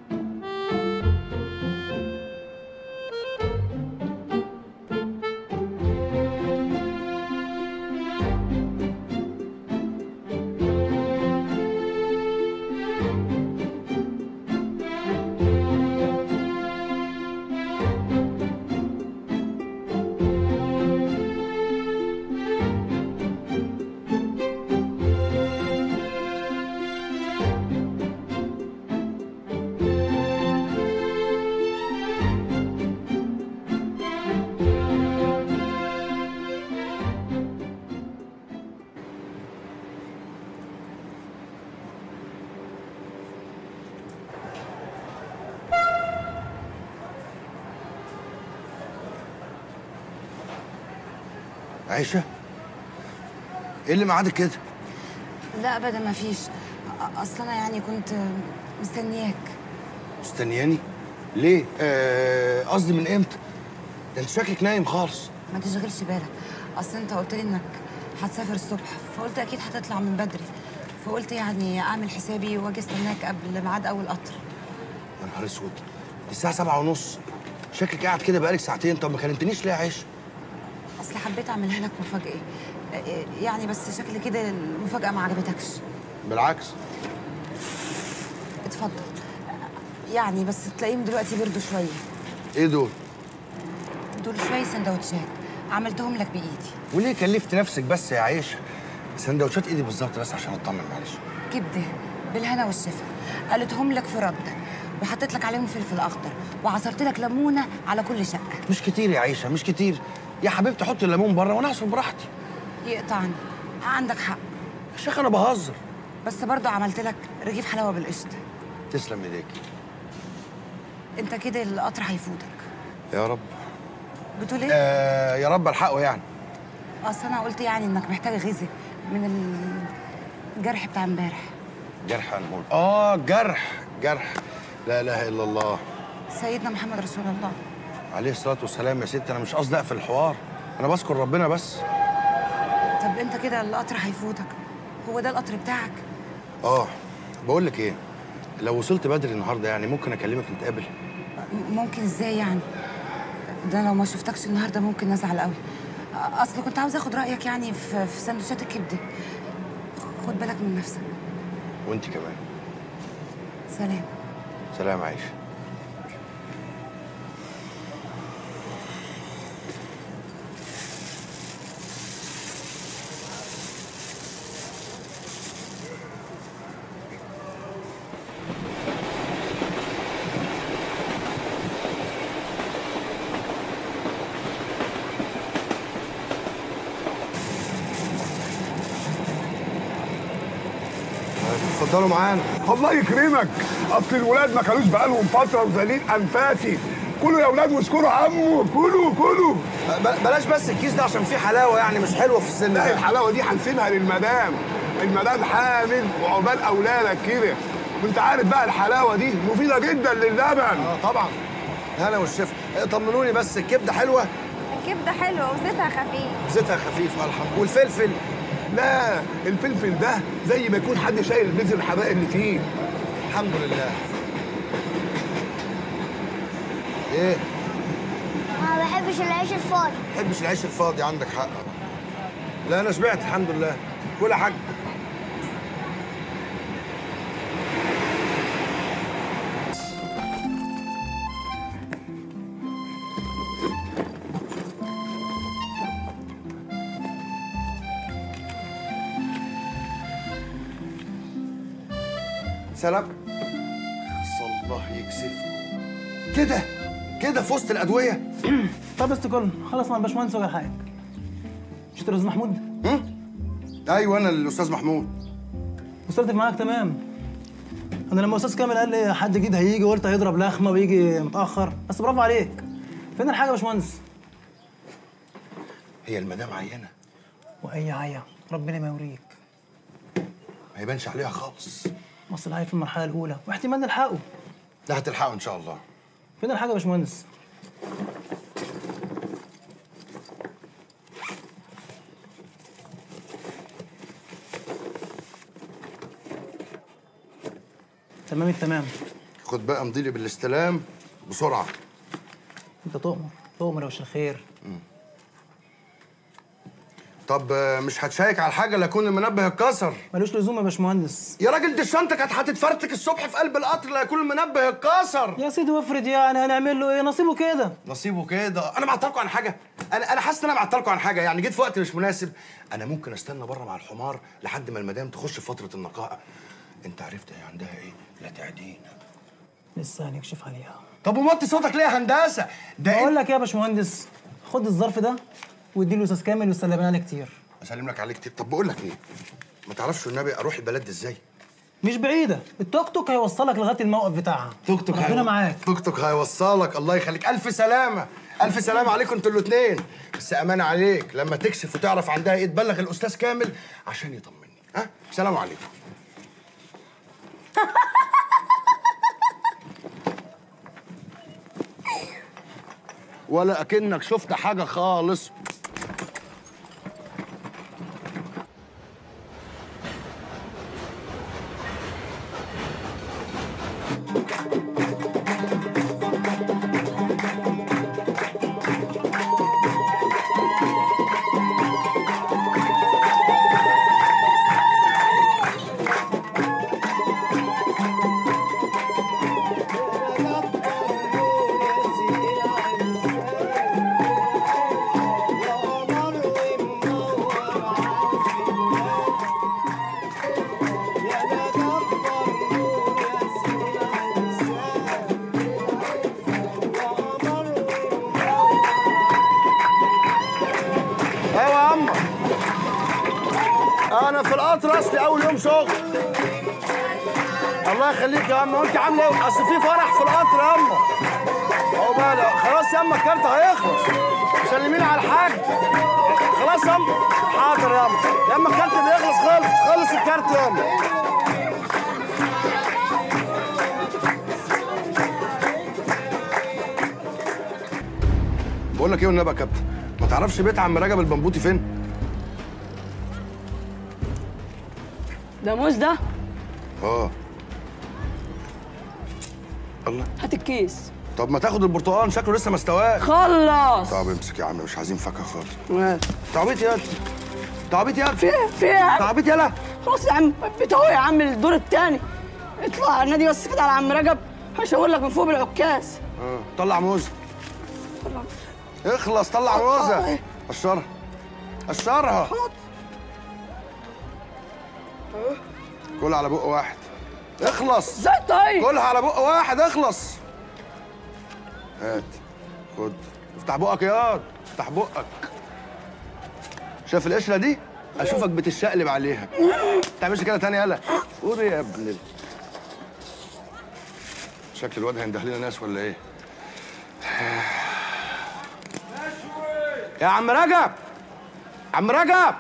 عيشه ايه اللي معادك كده لا ابدا ما فيش اصل انا يعني كنت مستنياك مستنياني ليه آه، قصدي من امتى ده انت شكلك نايم خالص ما تشغلش بالك اصل انت قلت لي انك هتسافر الصبح فقلت اكيد هتطلع من بدري فقلت يعني اعمل حسابي واجي استناك قبل ميعاد اول قطر يا نهار اسود دي الساعه سبعة ونص شكلك قاعد كده بقالك ساعتين طب ما كلمتنيش ليه يا عيش اصل حبيت اعملها لك مفاجاه يعني بس شكل كده المفاجاه ما عجبتكش بالعكس اتفضل يعني بس تلاقيهم دلوقتي بردوا شويه ايه دول دول شويه سندوتشات عملتهم لك بايدي وليه كلفت نفسك بس يا عيشه سندوتشات ايدي بالظبط بس عشان اطمن معلش كبده بالهنا والشفا قالتهم لك في رده وحطيت لك عليهم فلفل اخضر وعصرت لك ليمونه على كل شقه مش كتير يا عيشه مش كتير يا حبيبتي حط الليمون بره وانا اعصر براحتي يقطعني عندك حق يا شيخ انا بهزر بس برضه عملت لك رغيف حلاوه بالقشطه تسلم ايديكي انت كده القطر هيفوتك يا رب بتقول ايه؟ آه يا رب الحقه يعني اصل انا قلت يعني انك محتاج غذاء من الجرح بتاع امبارح جرح هنقول اه جرح جرح لا اله الا الله سيدنا محمد رسول الله عليه الصلاه والسلام يا ست انا مش قصدي اقفل الحوار انا بذكر ربنا بس طب انت كده القطر هيفوتك هو ده القطر بتاعك اه بقول لك ايه لو وصلت بدري النهارده يعني ممكن اكلمك نتقابل م- ممكن ازاي يعني ده لو ما شفتكش النهارده ممكن ازعل قوي اصل كنت عاوز اخد رايك يعني في في سندوتشات الكبده خد بالك من نفسك وانت كمان سلام سلام عايشه اتفضلوا معانا الله يكرمك اصل الولاد ما كانوش بقالهم فتره وزالين انفاسي كلوا يا اولاد واشكروا عمو كلوا كلوا ب- بلاش بس الكيس ده عشان فيه حلاوه يعني مش حلوه في السن لا ده الحلاوه دي هنسيبها للمدام المدام حامل وعقبال اولادك كده وانت عارف بقى الحلاوه دي مفيده جدا للبن اه طبعا هلا والشفا إيه، طمنوني بس الكبده حلوه الكبده حلوه وزيتها خفيف زيتها خفيف اه الحمد والفلفل لا الفلفل ده زي ما يكون حد شايل بذر الحراق اللي فيه الحمد لله ايه ما بحبش العيش الفاضي ما بحبش العيش الفاضي عندك حق لا انا شبعت الحمد لله كل حاجه سلام الله يكسفكم كده كده في وسط الادويه طب استكل خلص مع الباشمهندس ولا حاجه مش انت الاستاذ محمود؟ ايوه انا الاستاذ محمود وصلت معاك تمام انا لما استاذ كامل قال لي حد جديد هيجي قلت هيضرب لخمه ويجي متاخر بس برافو عليك فين الحاجه يا باشمهندس هي المدام عينه واي عيا ربنا ما يوريك ما يبانش عليها خالص مصر العيا في المرحله الاولى واحتمال نلحقه لا هتلحقوا ان شاء الله فين الحاجه يا باشمهندس تمام التمام خد بقى مضيلي بالاستلام بسرعه انت تؤمر تؤمر يا وش الخير طب آه، مش هتشيك على الحاجه لا يكون المنبه اتكسر ملوش لزوم يا باشمهندس يا راجل دي الشنطه كانت هتتفرتك الصبح في قلب القطر لا يكون المنبه اتكسر يا سيدي وافرض يعني هنعمل له ايه نصيبه كده نصيبه كده انا معطلكم عن حاجه انا انا حاسس ان انا معطلكم عن حاجه يعني جيت في وقت مش مناسب انا ممكن استنى بره مع الحمار لحد ما المدام تخش في فتره النقاء انت عرفت هي عندها ايه لا تعدينا لسه هنكشف عليها طب وموطي صوتك ليه يا هندسه ده بقول لك ايه يا باشمهندس خد الظرف ده واديله استاذ كامل وسلمنا عليه كتير اسلم لك عليه كتير طب بقول لك ايه ما تعرفش النبي اروح البلد دي ازاي مش بعيده التوك توك هيوصلك لغايه الموقف بتاعها توك توك ربنا معاك توك توك هيوصلك الله يخليك الف سلامه الف سلامه عليكم انتوا الاثنين بس امانه عليك لما تكشف وتعرف عندها ايه تبلغ الاستاذ كامل عشان يطمني ها سلام عليكم ولا اكنك شفت حاجه خالص ايوه يا عم انا في القطر اصلي اول يوم شغل الله يخليك يا عم وانت عامله ايه اصل في فرح في القطر يا عم اهو بقى لا، خلاص يا عم الكارت هيخلص سلمين على الحاج خلاص يا عم حاضر يا عم يا عم الكارت بيخلص خالص خلص الكارت يا عم بقول لك ايه والنبي يا كابتن ما تعرفش بيت عم رجب البنبوطي فين ده موز ده اه الله هات الكيس طب ما تاخد البرتقال شكله لسه ما استواش خلص طب امسك يا عم مش عايزين فاكهه خالص ماشي تعبيط يا تعبيط يا في في إيه؟ تعبيط يلا خلاص يا عم بتهو يا عم الدور الثاني اطلع على النادي بس كده على عم رجب هشاور لك من فوق بالعكاز اه طلع موزه اخلص طلع موزه قشرها قشرها كل على بق واحد اخلص ازاي طيب كلها على بق واحد اخلص هات خد افتح بقك ياض افتح بقك شايف القشره دي اشوفك بتشقلب عليها ما تعملش كده تاني يالا قول إيه يا ابن ال- شكل الواد هينده لنا ناس ولا ايه يا عم رجب عم رجب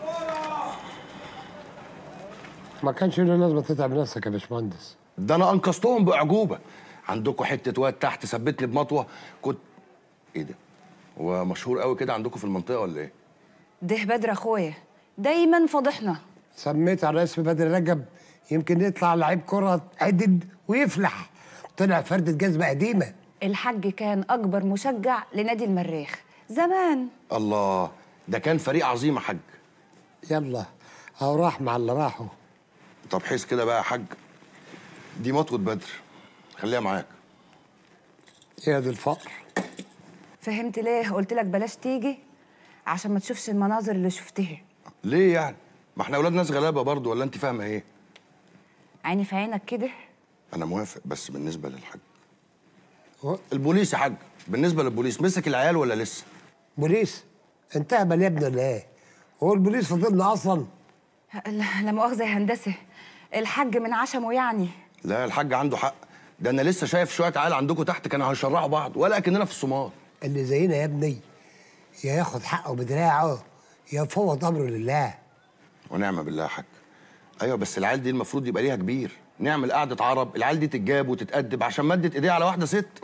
ما كانش له لازمه تتعب نفسك يا باشمهندس ده انا انقذتهم باعجوبه عندكم حته واد تحت ثبتني بمطوه كنت ايه ده هو مشهور قوي كده عندكم في المنطقه ولا ايه ده بدر اخويا دايما فاضحنا سميت على اسم بدر رجب يمكن يطلع لعيب كره عدد ويفلح طلع فردة جزمه قديمه الحاج كان اكبر مشجع لنادي المريخ زمان الله ده كان فريق عظيم يا حاج يلا اهو راح مع اللي راحوا طب حس كده بقى يا حاج دي مطوه بدر خليها معاك يا دي الفقر فهمت ليه قلت لك بلاش تيجي عشان ما تشوفش المناظر اللي شفتها ليه يعني ما احنا اولاد ناس غلابه برضو ولا انت فاهمه ايه عيني في عينك كده انا موافق بس بالنسبه للحاج البوليس يا حاج بالنسبه للبوليس مسك العيال ولا لسه بوليس انت اهبل يا ابني ولا ايه هو البوليس فضلنا اصلا لا لا مؤاخذه يا هندسه الحاج من عشمه يعني لا الحاج عنده حق ده انا لسه شايف شويه عيال عندكم تحت كانوا هيشرعوا بعض ولا كاننا في الصومال اللي زينا يا ابني يا ياخد حقه بدراعه يا يفوض امره لله ونعم بالله يا حاج ايوه بس العيال دي المفروض يبقى ليها كبير نعمل قعده عرب العيال دي تتجاب وتتأدب عشان مدت ايديها على واحده ست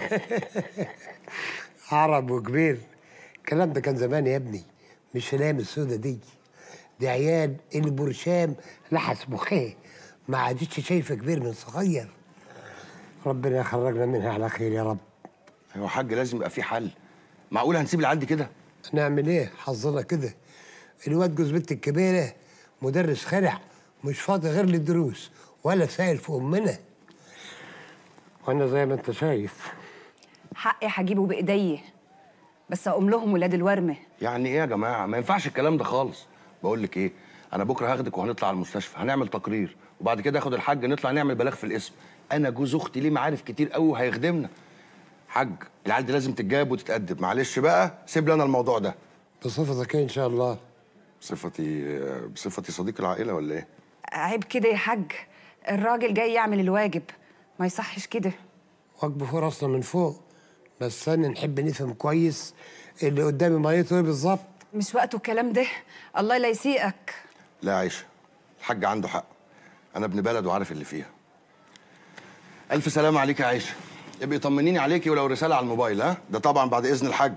عرب وكبير الكلام ده كان زمان يا ابني مش الايام السودة دي دي عيال البرشام لحس مخيه ما عادتش شايفه كبير من صغير ربنا يخرجنا منها على خير يا رب ايوه يا حاج لازم يبقى في حل معقول هنسيب العيال دي كده نعمل ايه حظنا كده الواد جوز بنت الكبيره مدرس خرع مش فاضي غير للدروس ولا سائل في امنا وانا زي ما انت شايف حقي هجيبه بايديا بس اقوم لهم ولاد الورمه يعني ايه يا جماعه ما ينفعش الكلام ده خالص بقول لك ايه انا بكره هاخدك وهنطلع على المستشفى هنعمل تقرير وبعد كده اخد الحاج نطلع نعمل بلاغ في الاسم انا جوز اختي ليه معارف كتير قوي وهيخدمنا حاج العيال دي لازم تتجاب وتتأدب معلش بقى سيب لي انا الموضوع ده بصفتك ايه ان شاء الله بصفتي بصفتي صديق العائله ولا ايه عيب كده يا حاج الراجل جاي يعمل الواجب ما يصحش كده واجبه فوق راسنا من فوق بس انا نحب نفهم كويس اللي قدامي ميته ايه بالظبط مش وقته الكلام ده الله لا يسيئك لا يا عيشه الحاج عنده حق انا ابن بلد وعارف اللي فيها الف سلامه عليك يا عيشه ابقي طمنيني عليكي ولو رساله على الموبايل ها ده طبعا بعد اذن الحاج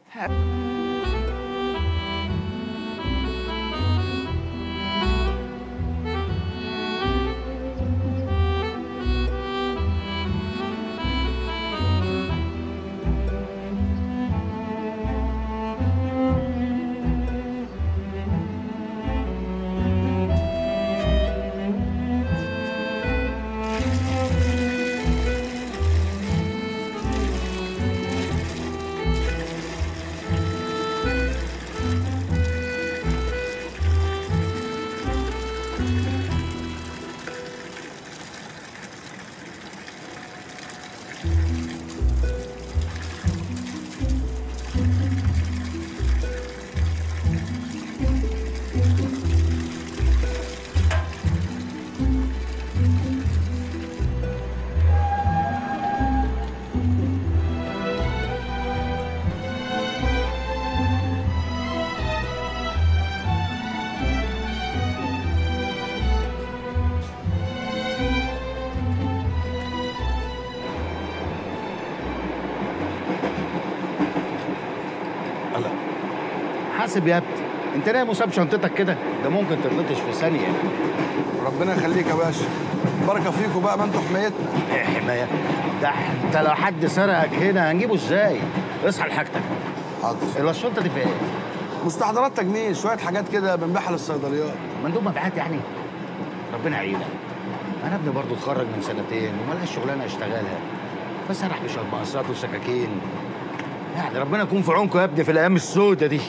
حاسب يا ابني انت نايم وساب شنطتك كده ده ممكن تتلطش في ثانيه ربنا يخليك يا باشا بركه فيكم بقى ما انتوا حمايتنا ايه حمايه ده انت لو حد سرقك هنا هنجيبه ازاي اصحى لحاجتك حاضر الا الشنطه دي فيها ايه مستحضرات تجميل شويه حاجات كده بنبيعها للصيدليات مندوب مبيعات يعني ربنا يعينك انا ابني برضه اتخرج من سنتين وملقاش شغلانه اشتغلها فسرح بشويه مقصات وسكاكين يعني ربنا يكون في عونكم يا ابني في الايام السودة دي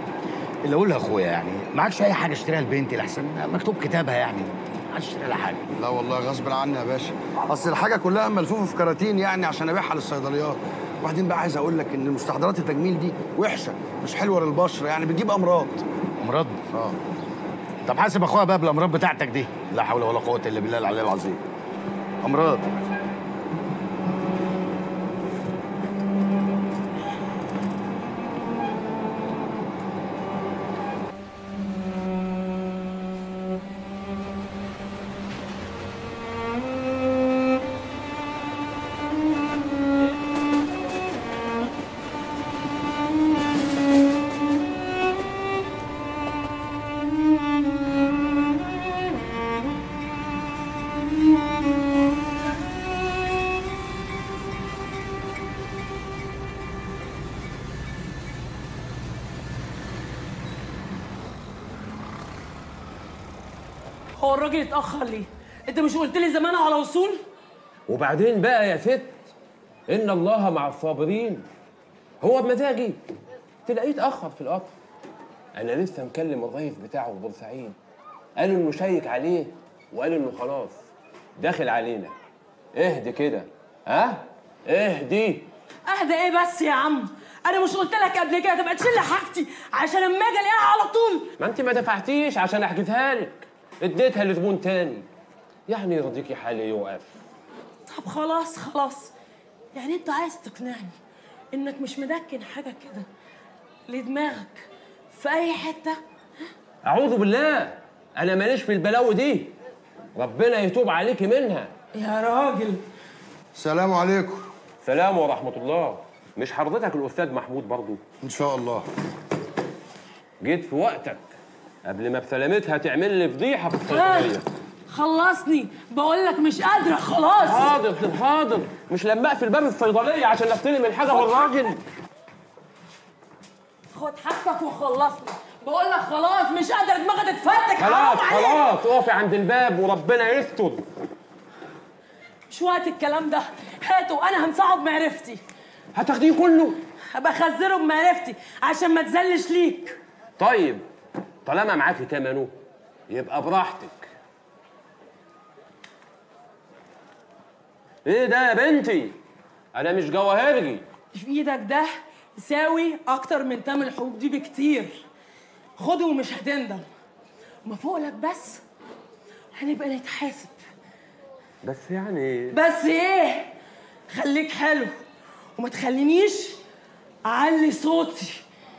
اللي اقولها اخويا يعني معكش اي حاجه اشتريها لبنتي لحسن مكتوب كتابها يعني ما عادش اشتري لها حاجه لا والله غصب عني يا باشا اصل الحاجه كلها ملفوفه في كراتين يعني عشان ابيعها للصيدليات وبعدين بقى عايز اقول لك ان مستحضرات التجميل دي وحشه مش حلوه للبشره يعني بتجيب امراض امراض اه طب حاسب اخويا بقى بالامراض بتاعتك دي لا حول ولا قوه الا بالله العلي العظيم امراض هو الراجل اتاخر ليه انت مش قلت لي زمان على وصول وبعدين بقى يا ست ان الله مع الصابرين هو بمزاجي تلاقيه اتاخر في القطر انا لسه مكلم الرئيس بتاعه في بورسعيد قال انه شيك عليه وقال انه خلاص داخل علينا اهدي كده ها اهدي اهدى ايه بس يا عم انا مش قلت لك قبل كده تبقى تشيل لي حاجتي عشان اما اجي الاقيها على طول ما انت ما دفعتيش عشان احجزها لك اديتها لزبون تاني يعني يرضيكي حالي يوقف طب خلاص خلاص يعني انت عايز تقنعني انك مش مدكن حاجه كده لدماغك في اي حته اعوذ بالله انا ماليش في البلاوي دي ربنا يتوب عليكي منها يا راجل السلام عليكم سلام ورحمه الله مش حضرتك الاستاذ محمود برضو ان شاء الله جيت في وقتك قبل ما بسلامتها تعمل لي فضيحه في الصيدليه خلصني بقول لك مش قادره خلاص حاضر حاضر مش لما اقفل باب الصيدليه عشان استلم الحاجه من الراجل خد حاجتك وخلصني بقول لك خلاص مش قادره دماغي تتفتك خلاص حرام عليك خلاص اقفي عند الباب وربنا يستر مش وقت الكلام ده هاته انا هنصعب معرفتي هتاخديه كله هبقى اخزره بمعرفتي عشان ما تزلش ليك طيب طالما معاكي تمنه يبقى براحتك ايه ده يا بنتي انا مش جواهرجي في ايدك ده يساوي اكتر من تمن الحبوب دي بكتير خده ومش هتندم وما فوقلك بس هنبقى نتحاسب بس يعني بس ايه خليك حلو وما تخلينيش اعلي صوتي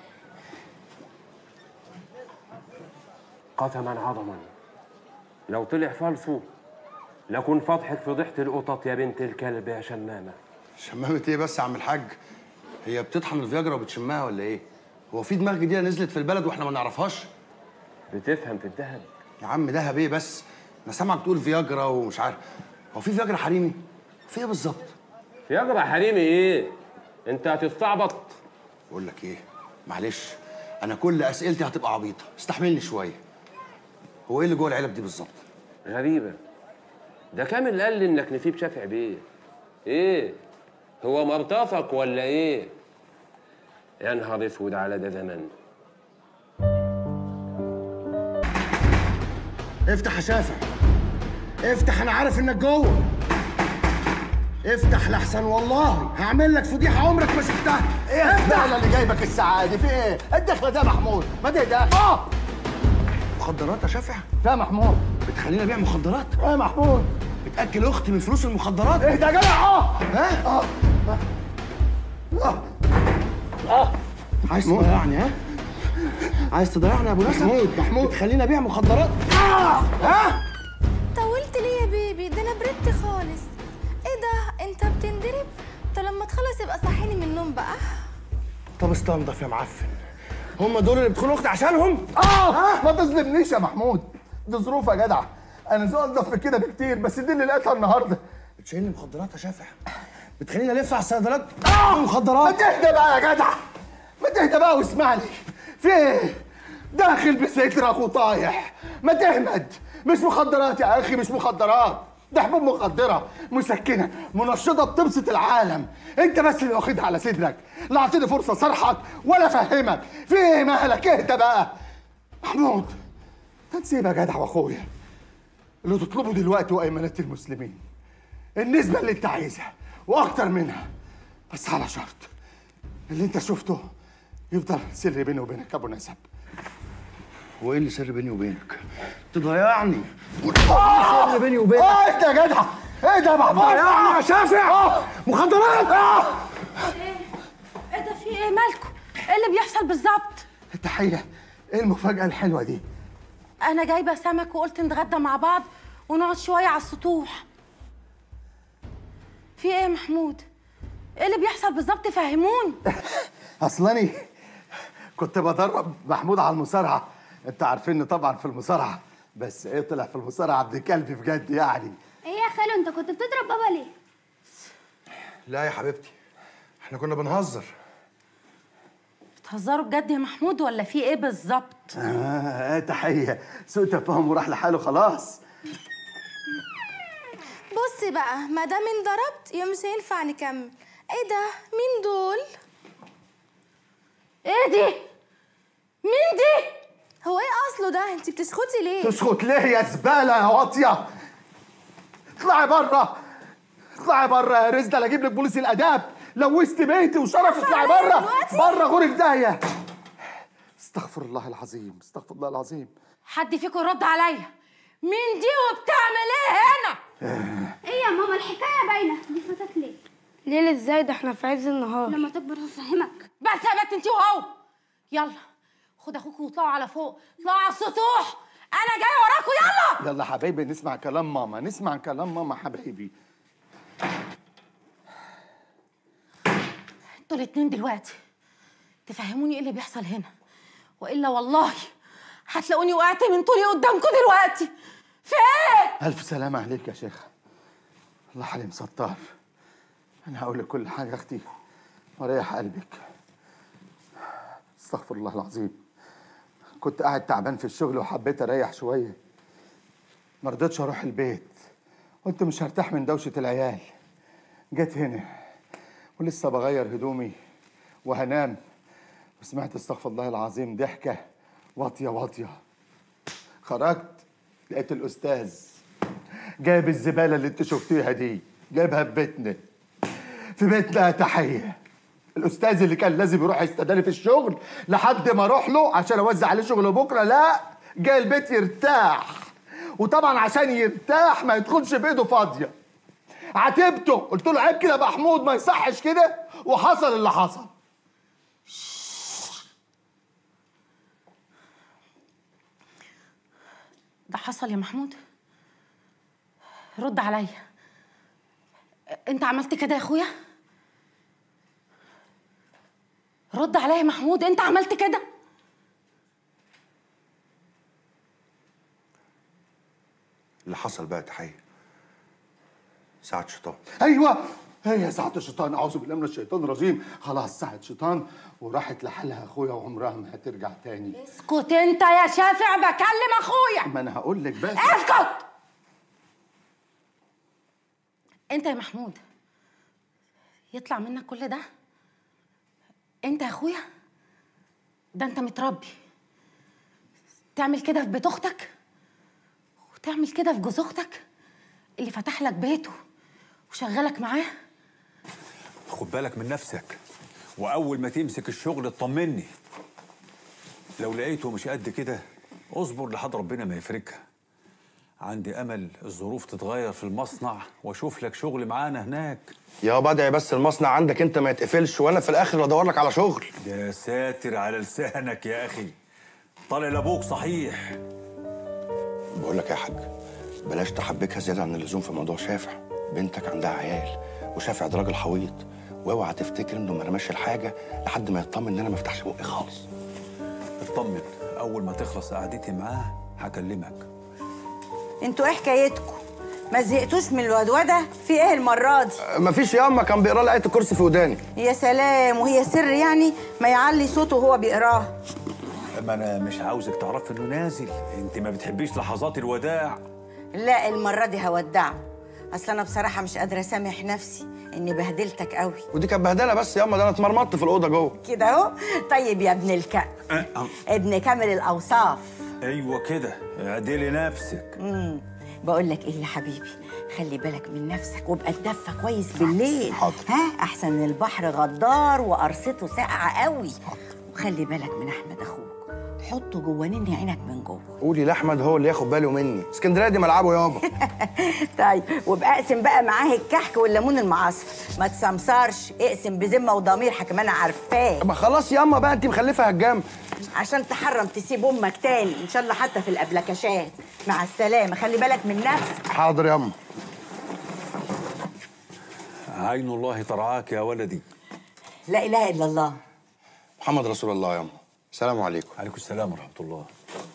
قسما عظما لو طلع فالصو لكن فضحك فضيحة القطط يا بنت الكلب يا شمامة شمامة ايه بس يا عم الحاج؟ هي بتطحن الفياجرا وبتشمها ولا ايه؟ هو في دماغ جديدة نزلت في البلد واحنا ما نعرفهاش؟ بتفهم في الذهب يا عم دهب ايه بس؟ انا سامعك تقول فياجرا ومش عارف هو في فياجرا حريمي؟ في ايه بالظبط؟ فياجرا حريمي ايه؟ انت هتستعبط بقول لك ايه؟ معلش انا كل اسئلتي هتبقى عبيطة استحملني شوية هو ايه اللي جوه العلب دي بالظبط؟ غريبة ده كامل قال لي انك نسيب شافع بيه ايه؟ هو مرتفق ولا ايه؟ يا نهار اسود على ده زمن افتح يا شافع افتح انا عارف انك جوه افتح لحسن والله هعمل لك فضيحه عمرك ما شفتها ايه الزباله اللي جايبك الساعه دي في ايه؟ الدخله ده محمود ما تهدى اه مخدرات يا شافع؟ ده محمود بتخليني ابيع مخدرات؟ ايه محمود بتاكل اختي من فلوس المخدرات؟ اهدى يا جدع اه ها؟ اه اه اه عايز تضيعني ها عايز تضيعني يا ابو نسب محمود محمود بتخليني ابيع مخدرات اه ها طولت ليه يا بيبي ده انا بردت خالص ايه ده انت بتندرب طب لما تخلص يبقى صحيني من النوم بقى طب استنضف يا معفن هم دول اللي بتخونوا اختي عشانهم اه ما تظلمنيش يا محمود دي ظروف يا جدع انا ذوق انضف من كده بكتير بس دي اللي لقيتها النهارده بتشيلني مخدرات يا شافع بتخليني الف على الصيدليات اه مخدرات ما تهدى بقى يا جدع ما تهدى بقى واسمعني في ايه داخل بسترك وطايح ما تهمد مش مخدرات يا اخي مش مخدرات ده حبوب مخدره مسكنه منشطه بتبسط العالم انت بس اللي واخدها على صدرك لا اعطيني فرصه صرحك ولا افهمك في ايه مالك اهدى بقى محمود تنسيب يا جدع واخويا اللي تطلبه دلوقتي هو ايمانات المسلمين النسبه اللي انت عايزها واكتر منها بس على شرط اللي انت شفته يفضل سر بيني وبينك ابو نسب هو ايه اللي سر بيني وبينك تضيعني سر بيني وبينك اه انت يا جدع ايه ده يا محمود ضيعني يا شافع مخدرات ايه ده في ايه مالكم ايه اللي بيحصل بالظبط التحيه ايه المفاجاه الحلوه دي انا جايبه سمك وقلت نتغدى مع بعض ونقعد شويه على السطوح في ايه يا محمود ايه اللي بيحصل بالظبط فهموني اصلاني كنت بدرب محمود على المصارعه انت عارفيني طبعا في المصارعه بس ايه طلع في المصارعه ابن كلب بجد يعني ايه يا خالو انت كنت بتضرب بابا ليه؟ لا يا حبيبتي احنا كنا بنهزر بتهزروا بجد يا محمود ولا في ايه بالظبط اه تحيه سوء تفاهم وراح لحاله خلاص بصي بقى ما دام انضربت يا مش هينفع نكمل ايه ده مين دول ايه دي مين دي هو ايه اصله ده انت بتسكتي ليه تسكت ليه يا زباله يا واطيه اطلعي بره اطلعي بره يا رزدة لا اجيب لك بوليس الاداب لوثت بيتي وشرف اطلعي بره بره غورك داهيه استغفر الله العظيم استغفر الله العظيم حد فيكم يرد عليا مين دي وبتعمل ايه هنا ايه يا ماما الحكايه باينه دي فاتت ليه؟ ليلة ازاي ده احنا في عز النهار لما تكبر هفهمك بس يا بنت انت وهو يلا خد اخوك واطلعوا على فوق اطلعوا على السطوح انا جاي وراكم يلا يلا حبايبي نسمع كلام ماما نسمع كلام ماما حبايبي انتوا الاتنين دلوقتي تفهموني ايه اللي بيحصل هنا والا والله هتلاقوني وقعت من طولي قدامكم دلوقتي في ايه الف سلامه عليك يا شيخ الله حليم ستار انا هقول لك كل حاجه يا اختي وريح قلبك استغفر الله العظيم كنت قاعد تعبان في الشغل وحبيت اريح شويه ما رضيتش اروح البيت قلت مش هرتاح من دوشه العيال جيت هنا ولسه بغير هدومي وهنام وسمعت استغفر الله العظيم ضحكه واطيه واطيه خرجت لقيت الاستاذ جايب الزباله اللي انت شفتيها دي جايبها في بيتنا في بيتنا يا تحيه الاستاذ اللي كان لازم يروح يستداني في الشغل لحد ما اروح له عشان اوزع عليه شغل بكره لا جاي البيت يرتاح وطبعا عشان يرتاح ما يدخلش بايده فاضيه عاتبته قلت له عيب كده يا محمود ما يصحش كده وحصل اللي حصل ده حصل يا محمود رد عليا انت عملت كده يا اخويا رد عليا يا محمود انت عملت كده اللي حصل بقى تحيه ساعة شيطان ايوه هي ساعة الشيطان اعوذ بالله من الشيطان الرجيم خلاص ساعة شيطان وراحت لحالها اخويا وعمرها ما هترجع تاني اسكت انت يا شافع بكلم اخويا ما انا هقول لك بس اسكت انت يا محمود يطلع منك كل ده انت يا اخويا ده انت متربي تعمل كده في بيت اختك وتعمل كده في جوز اختك اللي فتح لك بيته وشغلك معاه خد بالك من نفسك واول ما تمسك الشغل اطمني لو لقيته مش قد كده اصبر لحد ربنا ما يفرجها عندي امل الظروف تتغير في المصنع واشوف لك شغل معانا هناك يا بدعي بس المصنع عندك انت ما يتقفلش وانا في الاخر ادور لك على شغل يا ساتر على لسانك يا اخي طالع لابوك صحيح بقول لك يا حاج بلاش تحبكها زياده عن اللزوم في موضوع شافع بنتك عندها عيال وشافع ده راجل حويط واوعى تفتكر انه ما رماش الحاجه لحد ما يطمن ان انا ما افتحش بقي خالص اطمن اول ما تخلص قعدتي معاه هكلمك انتوا ايه حكايتكم ما زهقتوش من الودوده في ايه المره دي مفيش ياما كان بيقرا لي ايه الكرسي في وداني يا سلام وهي سر يعني ما يعلي صوته وهو بيقراها ما انا مش عاوزك تعرفي انه نازل انت ما بتحبيش لحظات الوداع لا المره دي هودعه اصل انا بصراحه مش قادره اسامح نفسي اني بهدلتك قوي ودي كانت بهدله بس ياما ده انا اتمرمطت في الاوضه جوه كده اهو طيب يا ابن الكلب ابن كامل الاوصاف ايوه كده اعدلي نفسك امم بقول لك ايه يا حبيبي خلي بالك من نفسك وابقى تدفى كويس بالليل حاضر. ها احسن من البحر غدار وقرصته ساقعه قوي وخلي بالك من احمد اخوك تحطه جوه نني عينك من جوه قولي لاحمد هو اللي ياخد باله مني اسكندريه دي ملعبه يابا طيب وابقى اقسم بقى معاه الكحك والليمون المعصفر ما تسمسرش اقسم بذمه وضمير حكم انا عارفاه ما خلاص ياما بقى انت مخلفه هجام عشان تحرم تسيب امك تاني ان شاء الله حتى في الابلكاشات مع السلامه خلي بالك من نفسك حاضر ياما عين الله ترعاك يا ولدي لا اله الا الله محمد رسول الله ياما السلام عليكم عليكم السلام ورحمه الله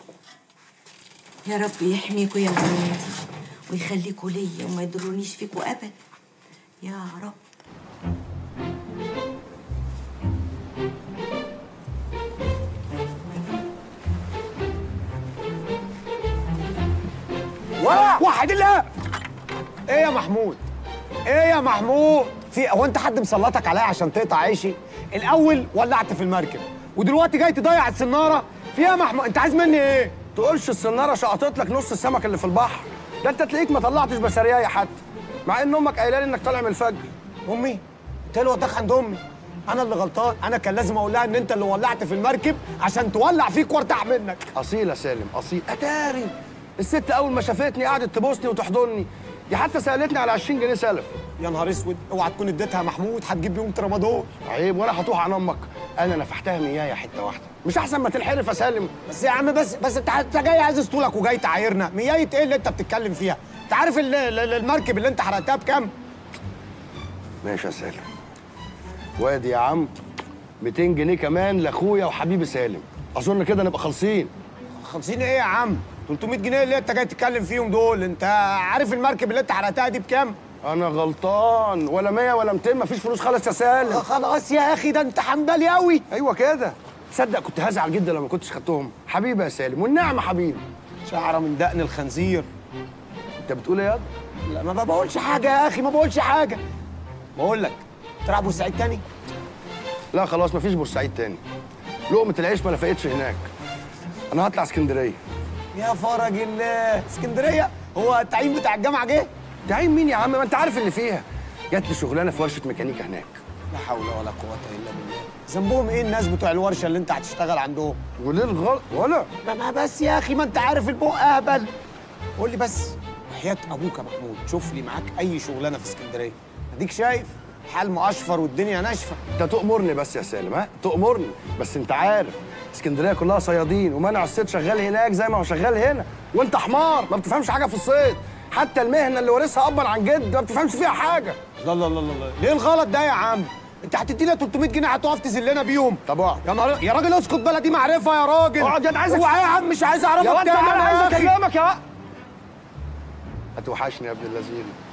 يا رب يحميكوا يا ولادي ويخليكوا ليا وما يضرونيش فيكوا ابدا يا رب وحد الله ايه يا محمود ايه يا محمود في هو انت حد مسلطك عليا عشان تقطع عيشي الاول ولعت في المركب ودلوقتي جاي تضيع السناره فيها محمود انت عايز مني ايه تقولش السناره شقطت لك نص السمك اللي في البحر ده انت تلاقيك ما طلعتش بسريايه حتى مع ان امك قايله لي انك طالع من الفجر امي قلت له وداك عند امي انا اللي غلطان انا كان لازم اقول لها ان انت اللي ولعت في المركب عشان تولع فيك وارتاح منك اصيل يا سالم اصيل اتاري الست اول ما شافتني قعدت تبوسني وتحضني دي حتى سالتني على 20 جنيه سلف يا نهار اسود اوعى تكون اديتها محمود هتجيب بيهم ترامادول عيب ولا هتوح عن امك انا نفحتها ميايه حته واحده مش احسن ما تنحرف يا سالم بس يا عم بس بس انت انت جاي عايز اسطولك وجاي تعايرنا ميايه ايه اللي انت بتتكلم فيها انت عارف ال- ال- المركب اللي انت حرقتها بكام ماشي يا سالم وادي يا عم 200 جنيه كمان لاخويا وحبيبي سالم اظن كده نبقى خالصين خالصين ايه يا عم 300 جنيه اللي انت جاي تتكلم فيهم دول انت عارف المركب اللي انت حرقتها دي بكام انا غلطان ولا 100 ولا 200 مفيش فلوس خالص يا سالم خلاص يا اخي ده انت حنبلي قوي ايوه كده تصدق كنت هزعل جدا لو ما كنتش خدتهم حبيبي يا سالم والنعمه حبيبي شعره من دقن الخنزير انت بتقول ايه يا لا ما بقولش حاجه يا اخي ما بقولش حاجه بقول لك تلعب بورسعيد تاني لا خلاص مفيش بورسعيد تاني لقمه العيش ما نفقتش هناك انا هطلع اسكندريه يا فرج الله اسكندريه هو التعيين بتاع الجامعه جه تعيين مين يا عم ما انت عارف اللي فيها جات لي شغلانه في ورشه ميكانيكا هناك لا حول ولا قوه الا بالله ذنبهم ايه الناس بتوع الورشه اللي انت هتشتغل عندهم وليه الغلط ولا ما ما بس يا اخي ما انت عارف البق اهبل قول لي بس وحياه ابوك يا محمود شوف لي معاك اي شغلانه في اسكندريه اديك شايف حال مقشفر والدنيا ناشفه انت تؤمرني بس يا سالم ها تؤمرني بس انت عارف اسكندريه كلها صيادين ومنع الصيد شغال هناك زي ما هو شغال هنا وانت حمار ما بتفهمش حاجه في الصيد حتى المهنه اللي وارثها ابا عن جد ما بتفهمش فيها حاجه لا لا لا لا ليه الغلط ده يا عم انت هتدينا 300 جنيه هتقف تذلنا بيهم طب اقعد يا نهار يا راجل اسكت بلدي معرفه يا راجل اقعد يا انا عايزك اوعى يا عم مش عايز اعرفك يا واد تاني انا عايز يا أخي. اكلمك يا واد هتوحشني يا ابن اللذين